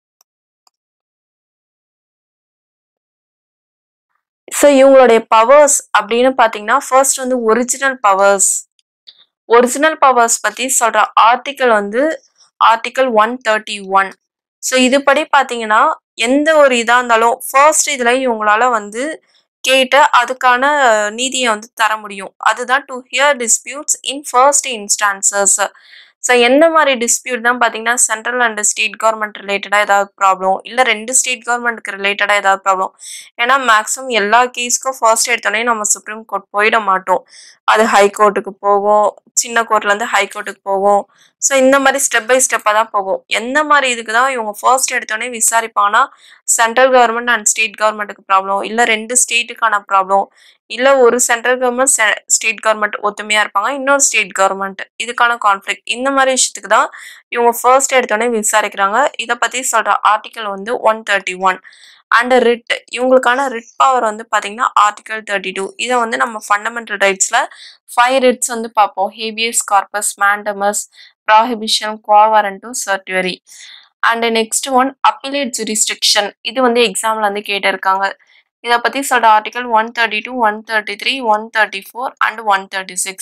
ஸோ இவங்களுடைய பவர்ஸ் அப்படின்னு பார்த்தீங்கன்னா, ஃபர்ஸ்ட் வந்து ஒரிஜினல் பவர்ஸ். ஒரிஜினல் பவர்ஸ் பத்தி சொல்ற ஆர்டிகல் வந்து ஆர்டிகல் 131. ஸோ இதுபடி பார்த்தீங்கன்னா, எந்த ஒரு இதா இருந்தாலும் ஃபர்ஸ்ட் இதுல இவங்களால வந்து கேட்டு அதுக்கான நீதிய வந்து தர முடியும். அதுதான் to hear disputes in first instances. So எந்த மாரி டிஸ்பியூட் தான் பார்த்தீங்கன்னா, சென்ட்ரல் அண்ட் ஸ்டேட் கவர்ன்மென்ட் ரிலேட்டடா ஏதாவது ப்ராப்ளம், இல்ல 2 ஸ்டேட் கவர்ன்மென்ட்க்கு ரிலேட்டடா ஏதாவது ப்ராப்ளம். ஏன்னா மேக்ஸிமம் எல்லா கேஸ்க்கும் ஃபர்ஸ்ட் எடுத்தோனே நம்ம சுப்ரீம் கோர்ட் போயிட மாட்டோம். அது ஹை கோர்ட்டுக்கு போகும். சின்ன கோர்ட்லருந்து ஹை கோர்ட்டுக்கு போகும். ஸோ இந்த மாரி ஸ்டெப் பை ஸ்டெப்பா தான் போகும். எந்த மாரி இதுக்கு தான் இவங்க ஃபர்ஸ்ட் எடுத்தோனே விசாரிப்பாங்கன்னா, சென்ட்ரல் கவர்ன்மென்ட் அண்ட் ஸ்டேட் கவர்ன்மென்ட்க்கு ப்ராப்ளம், இல்ல 2 ஸ்டேட்டுக்கான ப்ராப்ளம், இல்ல ஒரு சென்ட்ரல் கவர்ன்மென்ட், செ ஸ்டேட் கவர்ன்மென்ட் ஒத்துமையா இருப்பாங்க. இன்னொரு ஸ்டேட் கவர்ன்மென்ட் இதுக்கான கான்ஃப்ளிக்ட் இந்த மாரி விஷயத்துக்கு தான் இவங்க ஃபர்ஸ்ட் எடுத்தோனே விசாரிக்கிறாங்க. இத பத்தி சொல்ற ஆர்டிகல் வந்து 131 அண்ட் ரிட் இவங்களுக்கான ரிட் பவர் வந்து பார்த்தீங்கன்னா, ஆர்டிகல் 32 இத வந்து நம்ம ஃபண்டமெண்டல் ரைட்ஸ்ல 5 ரிட்ஸ் வந்து பார்ப்போம். Habeas corpus, mandamus, prohibition, quo warranto, certiorari. And next one appellate jurisdiction இது வந்து எக்ஸாம்ல வந்து கேட்டிருக்காங்க. இத பத்தி சொல்ற ஆர்டிகல் 132, 133, 134 அண்ட் 136.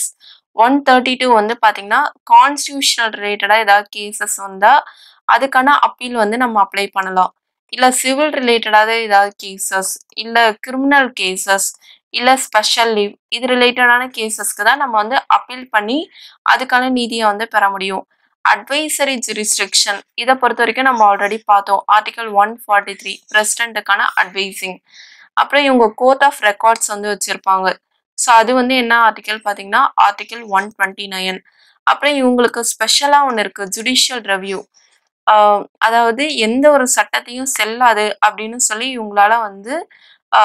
132 வந்து பார்த்தீங்கன்னா, கான்ஸ்டிடியூஷனல் ரிலேட்டடா ஏதாவது கேஸஸ் வந்தா, அதுக்கான அப்பீல் வந்து நம்ம அப்ளை பண்ணலாம். இல்ல சிவில் ரிலேட்டடாத ஏதாவது கேஸஸ், இல்ல கிரிமினல் கேஸஸ், இல்ல ஸ்பெஷல் லீவ் இது ரிலேட்டடான கேஸஸ்க்கு தான் நம்ம வந்து அப்பீல் பண்ணி, அதுக்கான நீதிய வந்து பெற முடியும். அட்வைசரி ஜூரிஸ்டிக்ஷன் இத பொறுத்தவரைக்கும் நம்ம ஆல்ரெடி பார்த்தோம். ஆர்டிகல் 143 பிரசிடென்ட்க்கான அட்வைசிங். அப்புறம் இவங்க கோர்ட் ஆஃப் ரெக்கார்ட்ஸ் வந்து வச்சிருப்பாங்க. ஸோ அது வந்து என்ன ஆர்டிகல் பார்த்தீங்கன்னா, ஆர்டிகல் 129. அப்புறம் இவங்களுக்கு ஸ்பெஷலா ஒண்ணு இருக்கு. Judicial review. அ அதாவது எந்த ஒரு சட்டத்தையும் செல்லாது அப்படின்னு சொல்லி இவங்களால வந்து அ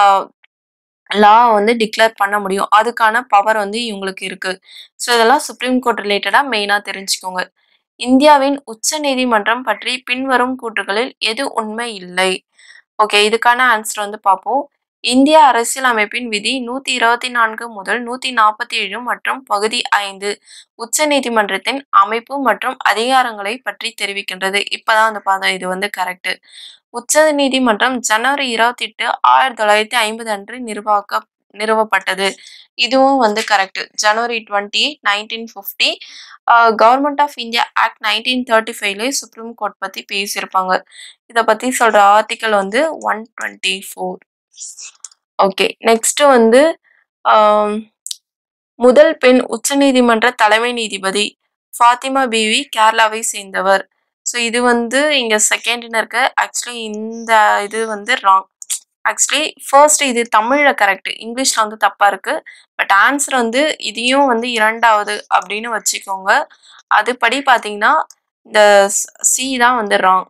லா வந்து டிக்ளேர் பண்ண முடியும். அதுக்கான பவர் வந்து இவங்களுக்கு இருக்கு. ஸோ இதெல்லாம் சுப்ரீம் கோர்ட் ரிலேட்டடா மெயினா தெரிஞ்சுக்கோங்க. இந்தியாவின் உச்ச நீதிமன்றம் பற்றி பின்வரும் கூற்றுகளில் எது உண்மை இல்லை? ஓகே இதுக்கான ஆன்சர் வந்து பார்ப்போம். இந்திய அரசியலமைப்பின் விதி 124 முதல் 147 மற்றும் பகுதி 5 உச்சநீதிமன்றத்தின் அமைப்பு மற்றும் அதிகாரங்களை பற்றி தெரிவிக்கின்றது. இப்பதான் வந்து பார்த்தோம். இது வந்து கரெக்ட். உச்சநீதிமன்றம் ஜனவரி 28, 1950 அன்று நிர்வாக்க நிறுவப்பட்டது. இதுவும் வந்து கரெக்ட். ஜனவரி 28, 1950 uh government of India act 1935லயே சுப்ரீம் கோர்ட் பத்தி பேசியிருப்பாங்க. இத பத்தி சொல்ற ஆர்டிகல் வந்து 124. ஓகே நெக்ஸ்ட் வந்து அ முதல் பெண் உச்சநீதிமன்ற தலைமை நீதிபதி ஃபாத்திமா பீவி கேரளாவை சேர்ந்தவர். ஸோ இது வந்து இங்க செகண்ட்ன்னு இருக்கு. ஆக்சுவலி இந்த இது வந்து ராங். ஆக்சுவலி ஃபர்ஸ்ட் இது தமிழ்ல கரெக்ட். இங்கிலீஷ்ல வந்து தப்பா இருக்கு. பட் ஆன்ஸர் வந்து இதையும் வந்து 2வது அப்படின்னு வச்சுக்கோங்க. அதுபடி பார்த்தீங்கன்னா, இந்த ஸ் சி தான் வந்து ராங்.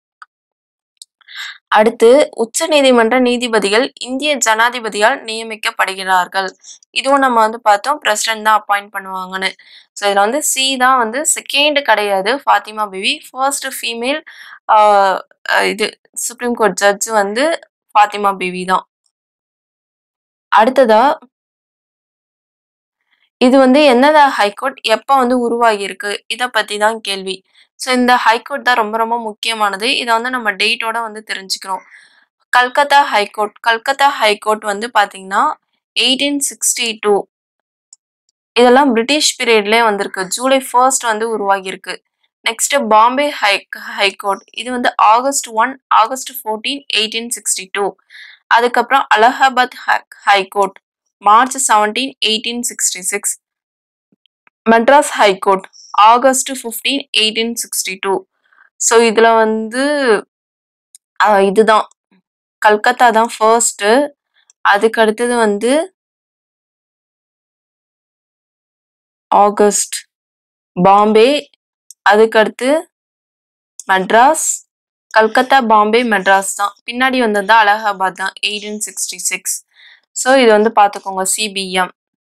அடுத்து உச்சநீதிமன்ற நீதிபதிகள் இந்திய ஜனாதிபதியால் நியமிக்கப்படுகிறார்கள். இதுவும் நம்ம வந்து பார்த்தோம் பிரசிடென்ட் தான் அப்பாயிண்ட் பண்ணுவாங்கன்னு. ஸோ இதுல வந்து சி தான் வந்து செகண்ட் கிடையாது ஃபாத்திமா பிவி. ஃபர்ஸ்ட் ஃபீமேல் ஆ இது சுப்ரீம் கோர்ட் ஜட்ஜ் வந்து ஃபாத்திமா பிவி தான். அடுத்ததா இது வந்து எந்தெந்த ஹைகோர்ட் எப்ப வந்து உருவாகியிருக்கு? இத பத்தி தான் கேள்வி. ஸோ இந்த ஹைகோர்ட் தான் ரொம்ப ரொம்ப முக்கியமானது. இத வந்து நம்ம டேட்டோட வந்து தெரிஞ்சுக்கணும். கல்கத்தா ஹைகோர்ட் கல்கத்தா ஹைகோர்ட் வந்து பார்த்தீங்கன்னா, 1862 இதெல்லாம் பிரிட்டிஷ் பீரியட்லயே வந்திருக்கு. ஜூலை 1 வந்து உருவாகியிருக்கு. நெக்ஸ்ட் பாம்பே ஹை ஹைகோர்ட் இது வந்து ஆகஸ்ட் 1 ஆகஸ்ட் 14 1862 அதுக்கப்புறம் அலகாபாத் ஹை ஹைகோர்ட் மார்ச் 17 1866 மெட்ராஸ் ஹைகோர்ட் ஆகஸ்ட் 15 1862 ஸோ இதுல வந்து அ இதுதான் கல்கத்தா தான் ஃபர்ஸ்ட் அதுக்கு அடுத்தது வந்து ஆகஸ்ட் பாம்பே அதுக்கடுத்து மெட்ராஸ் கல்கத்தா, பாம்பே, மெட்ராஸ் தான். பின்னாடி வந்தது தான் அலகாபாத் தான் 1866 ஸோ இது வந்து பார்த்துக்கோங்க சிபிஎம்.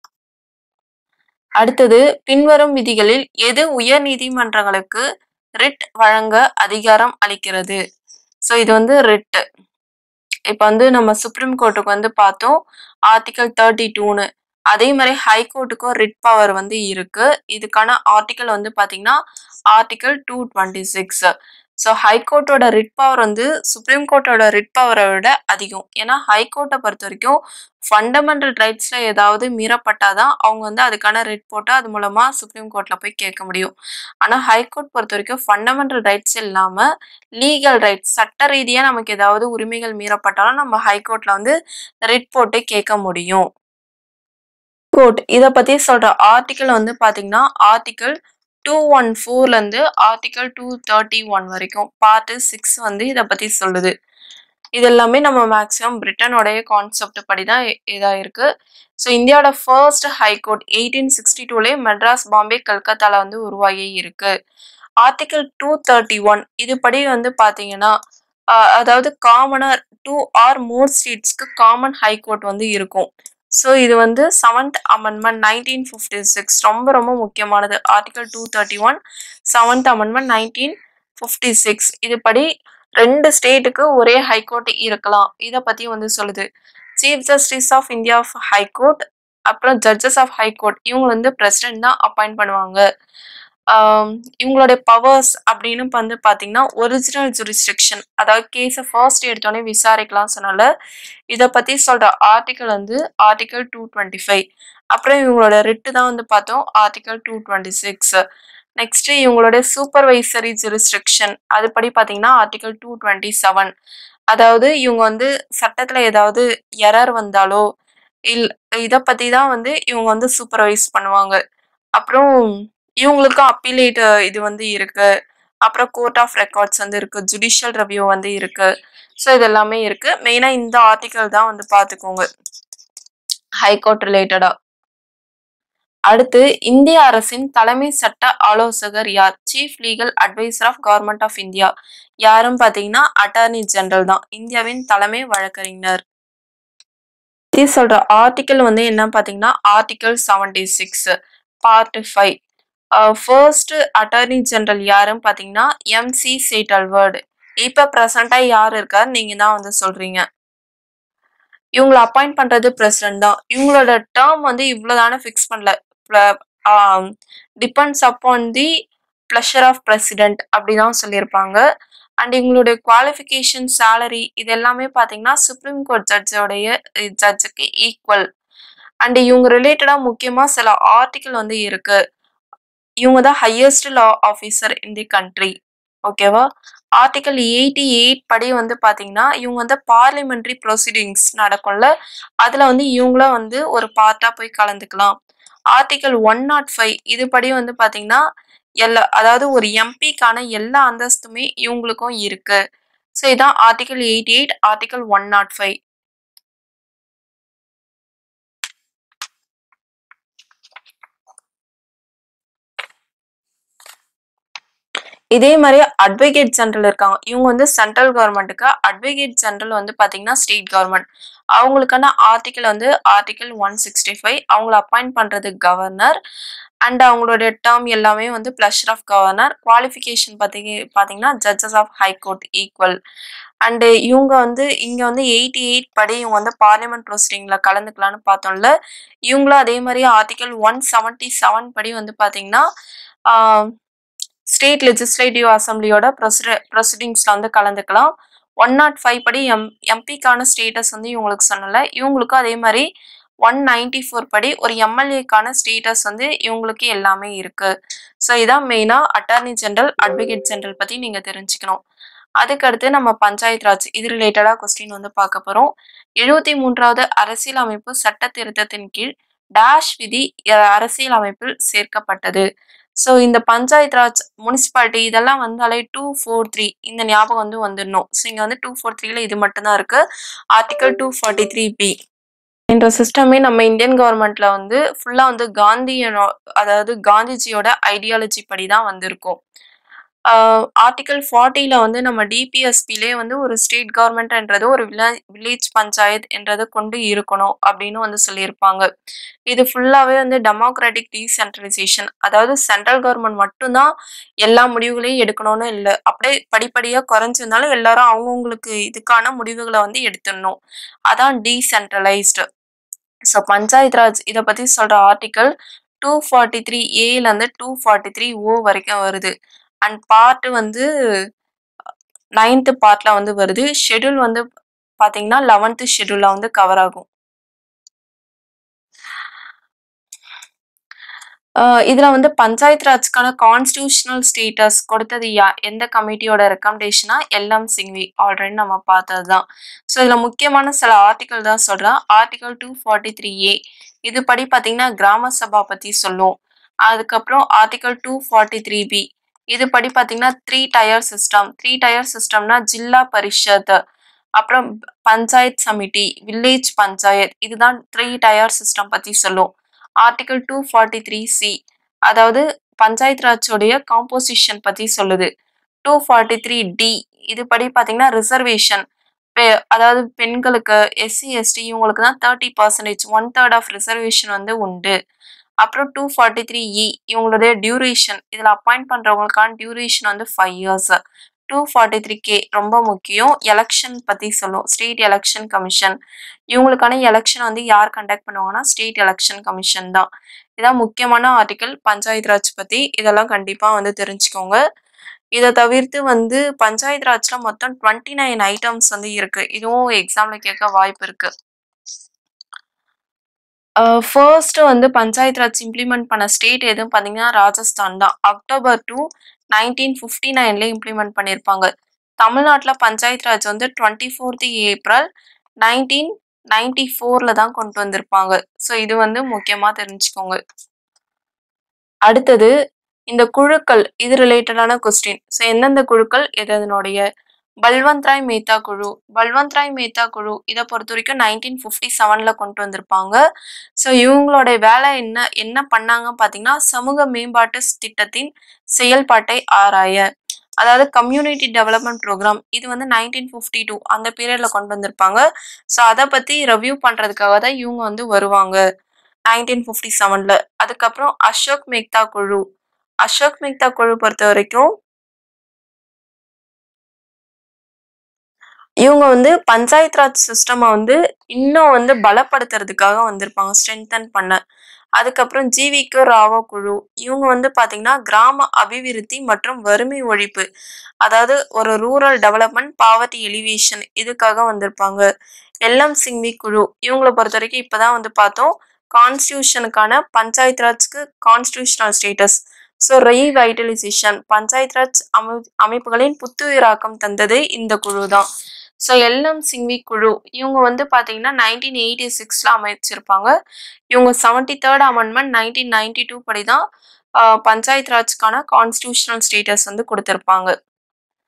அடுத்தது பின்வரும் விதிகளில் எது உயர் நீதிமன்றங்களுக்கு ரிட் வழங்க அதிகாரம் அளிக்கிறது? ஸோ இது வந்து ரிட். இப்ப வந்து நம்ம சுப்ரீம் கோர்ட்டுக்கு வந்து பார்த்தோம். ஆர்டிகிள் 32ன்னு. அதே மாரி ஹைகோர்ட்டுக்கும் ரிட் பவர் வந்து இருக்கு. இதுக்கான ஆர்டிகிள் வந்து பார்த்தீங்கன்னா, ஆர்டிகிள் 226 ஸோ ஹைகோர்ட்டோட ரிட் பவர் வந்து சுப்ரீம் கோர்ட்டோட ரிட் பவர விட அதிகம். ஏன்னா ஹைகோர்ட்ட பொறுத்தவரைக்கும் ஃபண்டமெண்டல் ரைட்ஸ்ல ஏதாவது மீறப்பட்டா தான் அவங்க வந்து அதுக்கான ரிட் போட்டு அது மூலமா சுப்ரீம் கோர்ட்ல போய் கேட்க முடியும். ஆனா ஹைகோர்ட் பொறுத்தவரைக்கும் ஃபண்டமெண்டல் ரைட்ஸ் இல்லாம லீகல் ரைட்ஸ் சட்ட ரீதியா நமக்கு ஏதாவது உரிமைகள் மீறப்பட்டாலும் நம்ம ஹைகோர்ட்ல வந்து ரிட் போட்டு கேட்க முடியும். கோர்ட் இத பத்தி சொல்ற ஆர்டிகிள் வந்து பார்த்தீங்கன்னா, ஆர்டிகிள் 214லேருந்து ஆர்டிகிள் 231 வரைக்கும் பார்ட் 6 வந்து இத பத்தி சொல்லுது. இது எல்லாமே நம்ம மேக்ஸிமம் பிரிட்டனோடைய கான்செப்ட் படி தான் இதாயிருக்கு. ஸோ இந்தியாவோட ஃபர்ஸ்ட் ஹைகோர்ட் 1862லயே மெட்ராஸ், பாம்பே, கல்கத்தால வந்து உருவாகி இருக்கு. ஆர்டிகிள் 231 இதுபடி வந்து பார்த்தீங்கன்னா, அ அதாவது காமனா 2 ஆர் மோர் ஸ்டேட்ஸ்க்கு காமன் ஹைகோர்ட் வந்து இருக்கும். ஸோ இது வந்து 7த் அமெண்ட்மென்ட் 1956 ரொம்ப ரொம்ப முக்கியமானது. ஆர்டிகிள் 231 7த் அமெண்ட்மென்ட் 1956 இதுபடி 2 ஸ்டேட்டுக்கு ஒரே ஹைகோர்ட் இருக்கலாம். இத பத்தி வந்து சொல்லுது. Chief justice of India high court அப்புறம் ஜட்ஜஸ் ஆஃப் ஹைகோர்ட் இவங்க வந்து பிரசிடென்ட் தான் அப்பாயிண்ட் பண்ணுவாங்க. ஆ இவங்களுடைய பவர்ஸ் அப்படின்னு வந்து பார்த்தீங்கன்னா, ஒரிஜினல் ஜூரிஸ்டிக்ஷன் அதாவது கேஸ ஃபர்ஸ்ட் எடுத்தோனே விசாரிக்கலாம்னு சொன்னேன்ல, இத பத்தி சொல்ற ஆர்டிகிள் வந்து ஆர்டிகிள் 225 அப்புறம் இவங்களோட ரிட் தான் வந்து பார்த்தோம். ஆர்டிகிள் 226 நெக்ஸ்ட் இவங்களோட சூப்பர்வைசரி ஜூரிஸ்டிக்ஷன் அதுபடி பார்த்தீங்கன்னா, ஆர்டிகிள் 227 அதாவது இவங்க வந்து சட்டத்துல ஏதாவது எரர் வந்தாலோ, இல் இத பத்தி தான் வந்து இவங்க வந்து சூப்பர்வைஸ் பண்ணுவாங்க. அப்புறம் இவங்களுக்கு அப்பீலேட் இது வந்து இருக்கு. அப்புறம் கோர்ட் ஆஃப் ரெக்கார்ட்ஸ் வந்து இருக்கு. ஜுடிஷியல் ரிவ்யூ வந்து இருக்கு. ஸோ இது எல்லாமே இருக்கு. மெயினா இந்த ஆர்டிகிள் தான் வந்து பார்த்துக்கோங்க. ஹைகோர்ட் ரிலேட்டடா. அடுத்து இந்திய அரசின் தலைமை சட்ட ஆலோசகர் யார்? Chief legal advisor of government of India. யாருன்னு பார்த்தீங்கன்னா, அட்டார்னி ஜெனரல் தான். இந்தியாவின் தலைமை வழக்கறிஞர். பத்தி சொல்ற ஆர்டிகிள் வந்து என்ன பார்த்தீங்கன்னா, ஆர்டிகிள் 76 பார்ட் 5 அ ஃபர்ஸ்ட் அட்டார்னி ஜெனரல் யாருன்னு பார்த்தீங்கன்னா, எம்.சி. சேட்டல்வர்ட். இப்ப பிரசன்ட்டா யார் இருக்காரு? நீங்க தான் வந்து சொல்றீங்க. இவங்கள அப்பாயிண்ட் பண்றது பிரசிடென்ட் தான். இவங்களோட டெர்ம் வந்து இவ்வளோதான்னு ஃபிக்ஸ் பண்ணல. ப்ர ஆ depends upon the pleasure of president அப்படிதான் சொல்லியிருப்பாங்க. அண்ட் இவங்களுடைய குவாலிஃபிகேஷன், சேலரி இது எல்லாமே பார்த்தீங்கன்னா, சுப்ரீம் கோர்ட் ஜட்ஜோடைய ஜட்ஜுக்கு ஈக்குவல். அண்ட் இவங்க ரிலேட்டடா முக்கியமா சில ஆர்டிகிள் வந்து இருக்கு. இவங்க தான் highest law officer in the country. ஓகேவா? ஆர்டிகிள் 88 படி வந்து பார்த்தீங்கன்னா, இவங்க வந்து பார்லிமென்டரி ப்ரொசீடிங்ஸ் நடக்கும்ல, அதுல வந்து இவங்களும் வந்து ஒரு பார்ட்டா போய் கலந்துக்கலாம். ஆர்டிகிள் 105 இதுபடி வந்து பார்த்தீங்கன்னா, எல்லா அதாவது ஒரு எம்பிக்கான எல்லா அந்தஸ்துமே இவங்களுக்கும் இருக்கு. ஸோ இதான் ஆர்டிகிள் 88 ஆர்டிகிள் 105 இதே மாரி அட்வொகேட் ஜெனரல் இருக்காங்க. இவங்க வந்து சென்ட்ரல் கவர்ன்மென்ட்க்கு அட்வொகேட் ஜெனரல் வந்து பார்த்தீங்கன்னா, ஸ்டேட் கவர்ன்மென்ட். அவங்களுக்கான ஆர்டிக்கிள் வந்து ஆர்டிக்கிள் 165 அவங்கள அப்பாயிண்ட் பண்றது கவர்னர். அண்ட் அவங்களுடைய டெர்ம் எல்லாமே வந்து பிளஷர் ஆஃப் கவர்னர். குவாலிஃபிகேஷன் பார்த்தீங்க பார்த்தீங்கன்னா, judges of high court equal. And இவங்க வந்து இங்க வந்து 88 படி இவங்க வந்து பார்லிமென்ட் ப்ரொசீடிங்ல கலந்துக்கலாம்னு பார்த்தோம்ல. இவங்களும் அதே மாரி ஆர்டிக்கிள் 177 படி வந்து பார்த்தீங்கன்னா, ஆ ஸ்டேட் லெஜிஸ்லேட்டிவ் அசெம்பிளியோட ப்ரொசீட ப்ரொசீடிங்ஸ்ல வந்து கலந்துக்கலாம். 105 படி எம் எம்பிக்கான ஸ்டேட்டஸ் வந்து இவங்களுக்கு சொன்னேன்ல. இவங்களுக்கும் அதே மாரி 194 படி ஒரு எம்எல்ஏக்கான ஸ்டேட்டஸ் வந்து இவங்களுக்கு எல்லாமே இருக்கு. ஸோ இதான் மெயினா அட்டார்னி ஜெனரல், அட்வொகேட் ஜெனரல் பத்தி நீங்க தெரிஞ்சுக்கணும். அதுக்கடுத்து நம்ம பஞ்சாயத் ராஜ் இது ரிலேட்டடா கொஸ்டின் வந்து பார்க்க போறோம். 73வது அரசியலமைப்பு சட்ட திருத்தத்தின் கீழ் டேஷ் விதி அ அரசியல் அமைப்பில் சேர்க்கப்பட்டது. ஸோ இந்த பஞ்சாயத் ராஜ், முனிசிபாலிட்டி இதெல்லாம் வந்தாலே 243 இந்த ஞாபகம் வந்து வந்துடணும். ஸோ இங்க வந்து 243ல இது மட்டும் தான் இருக்கு. ஆர்டிக்கிள் 243 என்ற சிஸ்டமே நம்ம இந்தியன் கவர்ன்மென்ட்ல வந்து ஃபுல்லா வந்து காந்தியனோ அதாவது காந்திஜியோட ஐடியாலஜி படி தான் வந்திருக்கும். ஆ ஆர்டிக்கிள் 40ல வந்து நம்ம டிபிஎஸ்பிலயே வந்து ஒரு ஸ்டேட் கவர்ன்மென்ட்ன்றது ஒரு வில்ல வில்லேஜ் பஞ்சாயத் என்றத கொண்டு இருக்கணும் அப்படின்னு வந்து சொல்லியிருப்பாங்க. இது ஃபுல்லாவே வந்து டெமோக்ராட்டிக் டீசென்ட்ரலைசேஷன் அதாவது சென்ட்ரல் கவர்ன்மென்ட் மட்டும் தான் எல்லா முடிவுகளையும் எடுக்கணும்னு இல்ல. அப்படியே படிப்படியா குறைஞ்சிருந்தாலும் எல்லாரும் அவங்கவங்களுக்கு இதுக்கான முடிவுகள வந்து எடுத்துடணும். அதான் டீசென்ட்ரலைஸ்டு. ஸோ பஞ்சாயத் ராஜ் இத பத்தி சொல்ற ஆர்டிக்கிள் 243ஏலருந்து 243ஓ வரைக்கும் வருது. அண்ட் பார்ட் வந்து 9த் பார்ட்ல வந்து வருது. ஷெட்யூல் வந்து பார்த்தீங்கன்னா, 11த் ஷெட்யூல்ல வந்து கவர் ஆகும். ஆ இதுல வந்து பஞ்சாயத் ராஜ்க்கான கான்ஸ்டிடியூஷனல் ஸ்டேட்டஸ் கொடுத்தது யா எந்த கமிட்டியோட ரெக்கமெண்டேஷனா எல்.எம். சிங்வி. ஆல்ரெடி நம்ம பார்த்தது தான். ஸோ இதுல முக்கியமான சில ஆர்டிக்கிள் தான் சொல்றேன். ஆர்டிக்கிள் 243ஏ இது படி பார்த்தீங்கன்னா, கிராம சபா பத்தி சொல்லும். அதுக்கப்புறம் ஆர்டிக்கிள் 243பி இது படி பார்த்தீங்கன்னா, 3 டயர் சிஸ்டம் 3 டயர் சிஸ்டம்னா ஜில்லா பரிஷத், அப்புறம் பஞ்சாயத் சமிட்டி, வில்லேஜ் பஞ்சாயத் இதுதான் 3 டயர் சிஸ்டம் பத்தி சொல்லும். ஆர்டிக்கிள் 243சி அதாவது பஞ்சாயத் ராஜோடைய காம்போசிஷன் பத்தி சொல்லுது. 243டி இது படி பார்த்தீங்கன்னா, ரிசர்வேஷன் பெ அதாவது பெண்களுக்கு, எஸ்சி, எஸ்டி இவங்களுக்கு தான் 30% 1/3 ஆஃப் ரிசர்வேஷன் வந்து உண்டு. அப்புறம் 243இ இவங்களுடைய டியூரேஷன் இதுல அப்பாயிண்ட் பண்றவங்களுக்கான டியூரேஷன் வந்து 5 இயர்ஸ். 243கே ரொம்ப முக்கியம். எலக்ஷன் பத்தி சொல்லும். ஸ்டேட் எலக்ஷன் கமிஷன் இவங்களுக்கான எலக்ஷன் வந்து யார் கண்டக்ட் பண்ணுவாங்கன்னா, ஸ்டேட் எலக்ஷன் கமிஷன் தான். இதான் முக்கியமான ஆர்டிக்கிள் பஞ்சாயத் ராஜ் பத்தி. இதெல்லாம் கண்டிப்பா வந்து தெரிஞ்சுக்கோங்க. இத தவிர்த்து வந்து பஞ்சாயத் ராஜ்ல மொத்தம் 29 ஐட்டம்ஸ் வந்து இருக்கு. இதுவும் எக்ஸாம்ல கேட்க வாய்ப்பு இருக்கு. ஆ ஃபர்ஸ்ட் வந்து பஞ்சாயத் ராஜ் இம்ப்ளிமெண்ட் பண்ண ஸ்டேட் எதுன்னு பார்த்தீங்கன்னா, ராஜஸ்தான் தான். அக்டோபர் 2 1959ல இம்ப்ளிமெண்ட் பண்ணியிருப்பாங்க. தமிழ்நாட்டுல பஞ்சாயத் ராஜ் வந்து 24த் ஏப்ரல் 1994ல தான் கொண்டு வந்திருப்பாங்க. ஸோ இது வந்து முக்கியமா தெரிஞ்சுக்கோங்க. அடுத்தது இந்த குழுக்கள் இது ரிலேட்டடான கொஸ்டின். ஸோ எந்தெந்த குழுக்கள் எது எதனுடைய பல்வந்த் ராய் மேத்தா குழு பல்வந்த் ராய் மேத்தா குழு இத பொறுத்தவரைக்கும் 1957ல கொண்டு வந்திருப்பாங்க. ஸோ இவங்களுடைய வேலை என்ன என்ன பண்ணாங்கன்னு பார்த்தீங்கன்னா, சமூக மேம்பாட்டு திட்டத்தின் செயல்பாட்டை ஆராய. அதாவது கம்யூனிட்டி டெவலப்மென்ட் புரோகிராம் இது வந்து 1952 அந்த பீரியட்ல கொண்டு வந்திருப்பாங்க. ஸோ அத பத்தி ரிவ்யூ பண்றதுக்காக தான் இவங்க வந்து வருவாங்க. 1957ல. அதுக்கப்புறம் அசோக் மேத்தா குழு. அசோக் மேத்தா குழு பொறுத்தவரைக்கும் இவங்க வந்து பஞ்சாயத் ராஜ் சிஸ்டம வந்து இன்னும் வந்து பலப்படுத்துறதுக்காக வந்திருப்பாங்க. ஸ்ட்ரெங்தன் பண்ண. அதுக்கப்புறம் ஜி.வி.கு. ராவோ குழு. இவங்க வந்து பார்த்தீங்கன்னா, கிராம அபிவிருத்தி மற்றும் வறுமை ஒழிப்பு. அதாவது ஒரு ரூரல் டெவலப்மென்ட், பாவர்ட்டி எலிவேஷன் இதுக்காக வந்திருப்பாங்க. எல்.எம். சிங்வி குழு. இவங்கள பொறுத்தவரைக்கும் இப்ப தான் வந்து பார்த்தோம். கான்ஸ்டிடியூஷனுக்கான பஞ்சாயத் ராஜ்க்கு constitutional status. So revitalisation panchayat raj அமை அமைப்புகளின் புத்துயிராக்கம் தந்தது இந்த குழு தான். ஸோ எல்.எம். சிங்வி குழு இவங்க வந்து பார்த்தீங்கன்னா, 1986ல அமைச்சிருப்பாங்க. இவங்க 73rd அமெண்ட்மென்ட் 1992 படி தான் ஆ பஞ்சாயத் ராஜ்க்கான கான்ஸ்டிடியூஷனல் ஸ்டேட்டஸ் வந்து குடுத்திருப்பாங்க.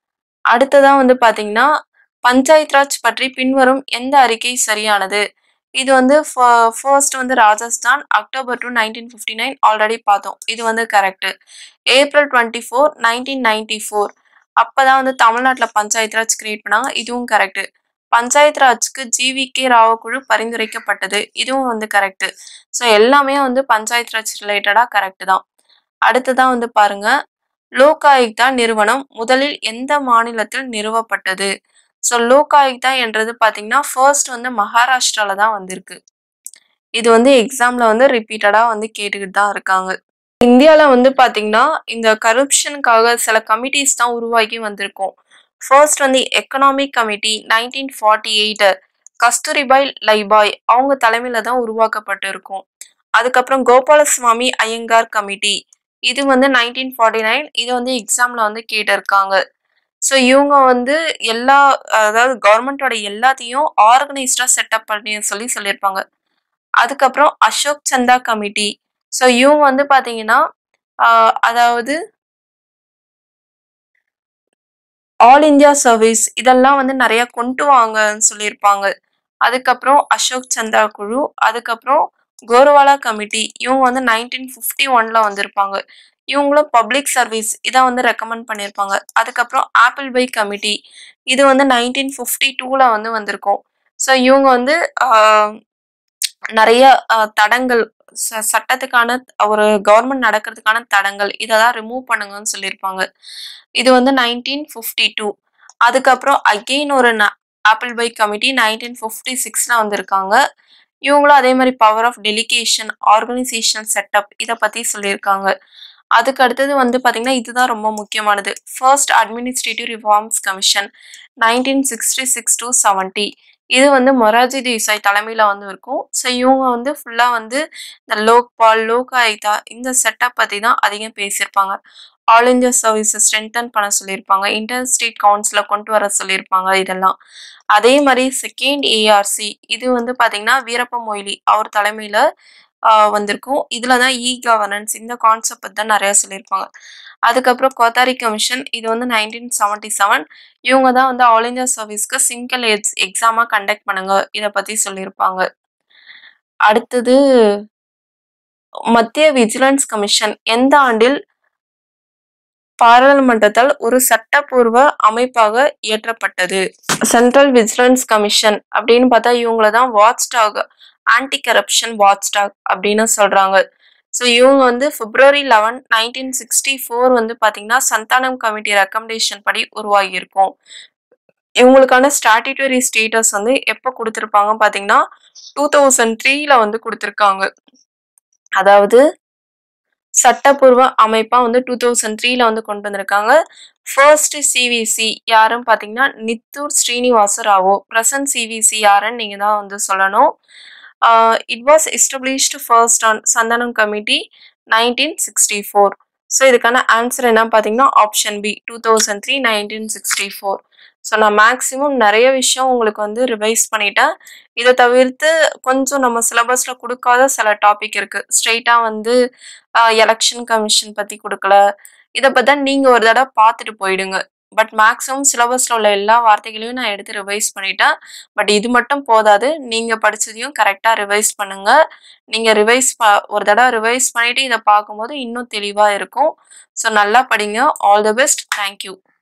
அடுத்ததா வந்து பார்த்தீங்கன்னா, பஞ்சாயத் ராஜ் பற்றி பின்வரும் எந்த அறிக்கை சரியானது? இது வந்து ஃப ஃபர்ஸ்ட் வந்து Rajasthan October two nineteen fifty nine already பார்த்தோம் இது வந்து correct April twenty four nineteen ninety four அப்போ தான் வந்து தமிழ்நாட்டில் பஞ்சாயத்து ராஜ் கிரியேட் பண்ணாங்க இதுவும் கரெக்டு பஞ்சாயத்து ராஜ்க்கு ஜிவிகே ராவ் குழு பரிந்துரைக்கப்பட்டது இதுவும் வந்து கரெக்டு ஸோ எல்லாமே வந்து பஞ்சாயத்து ராஜ் ரிலேட்டடாக கரெக்டு தான் அடுத்ததான் வந்து பாருங்க லோக் ஆயுக்தா நிறுவனம் முதலில் எந்த மாநிலத்தில் நிறுவப்பட்டது ஸோ லோக் ஆயுக்தா என்றது பார்த்தீங்கன்னா ஃபர்ஸ்ட் வந்து மகாராஷ்டிரால தான் வந்திருக்கு இது வந்து எக்ஸாம்ல வந்து ரிப்பீட்டடாக வந்து கேட்டுக்கிட்டு தான் இருக்காங்க இந்தியாவில் வந்து பார்த்தீங்கன்னா இந்த கரப்ஷனுக்காக சில கமிட்டிஸ் தான் உருவாகி வந்திருக்கும் ஃபர்ஸ்ட் வந்து economic committee nineteen forty eight Kasturbhai Lalbhai அவங்க தலைமையில தான் உருவாக்கப்பட்டு இருக்கும் அதுக்கப்புறம் கோபாலசுவாமி ஐயங்கார் கமிட்டி இது வந்து நைன்டீன் ஃபார்ட்டி நைன் இது வந்து எக்ஸாம்ல வந்து கேட்டிருக்காங்க ஸோ இவங்க வந்து எல்லா அதாவது கவர்மெண்ட்டோட எல்லாத்தையும் ஆர்கனைஸ்டாக செட்டப் பண்ணி சொல்லி சொல்லியிருப்பாங்க அதுக்கப்புறம் அசோக் சந்தா கமிட்டி ஸோ இவங்க வந்து பார்த்தீங்கன்னா ஆஹ் அதாவது ஆல் இந்தியா சர்வீஸ் இதெல்லாம் வந்து நிறைய கொண்டு வாங்கன்னு சொல்லியிருப்பாங்க அதுக்கப்புறம் அசோக் சந்தா குழு அதுக்கப்புறம் கோர்வாலா கமிட்டி இவங்க வந்து நைன்டீன் ஃபிஃப்டி ஒன்ல வந்திருப்பாங்க இவங்களும் பப்ளிக் சர்வீஸ் இதை வந்து ரெக்கமெண்ட் பண்ணியிருப்பாங்க அதுக்கப்புறம் ஆப்பிள் பை கமிட்டி இது வந்து நைன்டீன் ஃபிஃப்டி டூவில் வந்து வந்திருக்கும் ஸோ இவங்க வந்து ஆஹ், நிறைய ஆஹ், தடங்கள் ச- சட்டத்துக்கான ஒரு கவர்மெண்ட் நடக்கிறதுக்கான தடங்கள் இதெல்லாம் ரிமூவ் பண்ணுங்கன்னு சொல்லியிருப்பாங்க இது வந்து நைன்டீன் ஃபிஃப்டி டூ அதுக்கப்புறம் அகெயின் ஒரு Appleby committee nineteen fifty சிக்ஸில் வந்திருக்காங்க இவங்களும் அதே மாதிரி power of delegation organisation setup இதை பற்றி சொல்லியிருக்காங்க அதுக்கு அடுத்தது வந்து பார்த்திங்கன்னா இதுதான் ரொம்ப முக்கியமானது first administrative reforms commission nineteen sixty six to seventy இது வந்து மொராஜி தேசாய் தலைமையில் வந்து இருக்கும் ஸோ இவங்க வந்து ஃபுல்லாக வந்து இந்த லோக்பால் லோக் ஆயுக்தா இந்த செட்டப் பற்றி தான் அதிகம் பேசியிருப்பாங்க ஆல் இந்தியா சர்வீஸை ஸ்ட்ரென்தன் பண்ண சொல்லியிருப்பாங்க இன்டர் ஸ்டேட் கவுன்சிலை கொண்டு வர சொல்லியிருப்பாங்க இதெல்லாம் அதே மாதிரி செகண்ட் ஏஆர்சி இது வந்து பார்த்தீங்கன்னா வீரப்ப மொய்லி அவர் தலைமையில் வந்திருக்கும் இதில் தான் இ கவர்னன்ஸ் இந்த கான்செப்ட் பற்றி தான் நிறையா சொல்லியிருப்பாங்க அதுக்கப்புறம் கோத்தாரி கமிஷன் இது வந்து நைன்டீன் செவன்ட்டி செவன் இவங்க தான் வந்து ஆல் இந்தியா சர்வீஸ்க்கு சிங்கிள் எக்ஸ் எக்ஸாமாக கண்டக்ட் பண்ணுங்க இதை பற்றி சொல்லியிருப்பாங்க அடுத்தது மத்திய விஜிலன்ஸ் கமிஷன் எந்த ஆண்டில் பாராளுமன்றத்தால் ஒரு சட்டப்பூர்வ அமைப்பாக இயற்றப்பட்டது சென்ட்ரல் விஜிலன்ஸ் கமிஷன் அப்படின்னு பார்த்தா இவங்கள தான் வாட்ச்டாக் ஆன்டி கரப்ஷன் வாட்ச்டாக் அப்படின்னு சொல்றாங்க ஸோ இவங்க வந்து February eleven nineteen sixty four வந்து பார்த்தீங்கன்னா சந்தானம் கமிட்டி ரெக்கமெண்டேஷன் படி உருவாகி இருக்கும் இவங்களுக்கான ஸ்டாட்யூட்டரி ஸ்டேட்டஸ் வந்து எப்போ கொடுத்துருப்பாங்க பார்த்தீங்கன்னா டூ தௌசண்ட் த்ரீல வந்து கொடுத்துருக்காங்க அதாவது சட்டப்பூர்வ அமைப்பா வந்து டூ தௌசண்ட் த்ரீல வந்து கொண்டு வந்திருக்காங்க ஃபர்ஸ்ட் சிவிசி யாருன்னு பார்த்தீங்கன்னா நித்தூர் ஸ்ரீனிவாச ராவோ ப்ரெசன்ட் சிவிசி யாருன்னு நீங்கள் தான் வந்து சொல்லணும் it was established first on Santhanam committee nineteen sixty four so இதுக்கான ஆன்சர் என்ன பார்த்தீங்கன்னா option B two thousand three nineteen sixty four so நான் மேக்ஸிமம் நிறைய விஷயம் உங்களுக்கு வந்து ரிவைஸ் பண்ணிட்டேன் இதை தவிர்த்து கொஞ்சம் நம்ம சிலபஸில் கொடுக்காத சில டாபிக் இருக்குது ஸ்ட்ரெயிட்டாக வந்து எலெக்ஷன் கமிஷன் பற்றி கொடுக்கல இதை பற்றி நீங்கள் ஒரு தடவை பார்த்துட்டு போயிடுங்க பட் மேக்ஸிமம் சிலபஸில் உள்ள எல்லா வார்த்தைகளையும் நான் எடுத்து ரிவைஸ் பண்ணிட்டேன் பட் இது மட்டும் போதாது நீங்கள் படிச்சதையும் கரெக்டாக ரிவைஸ் பண்ணுங்க நீங்கள் ரிவைஸ் ப ஒரு தடவை ரிவைஸ் பண்ணிட்டு இதை பார்க்கும்போது இன்னும் தெளிவாக இருக்கும் ஸோ நல்லா படிங்க ஆல் தி பெஸ்ட் தேங்க்யூ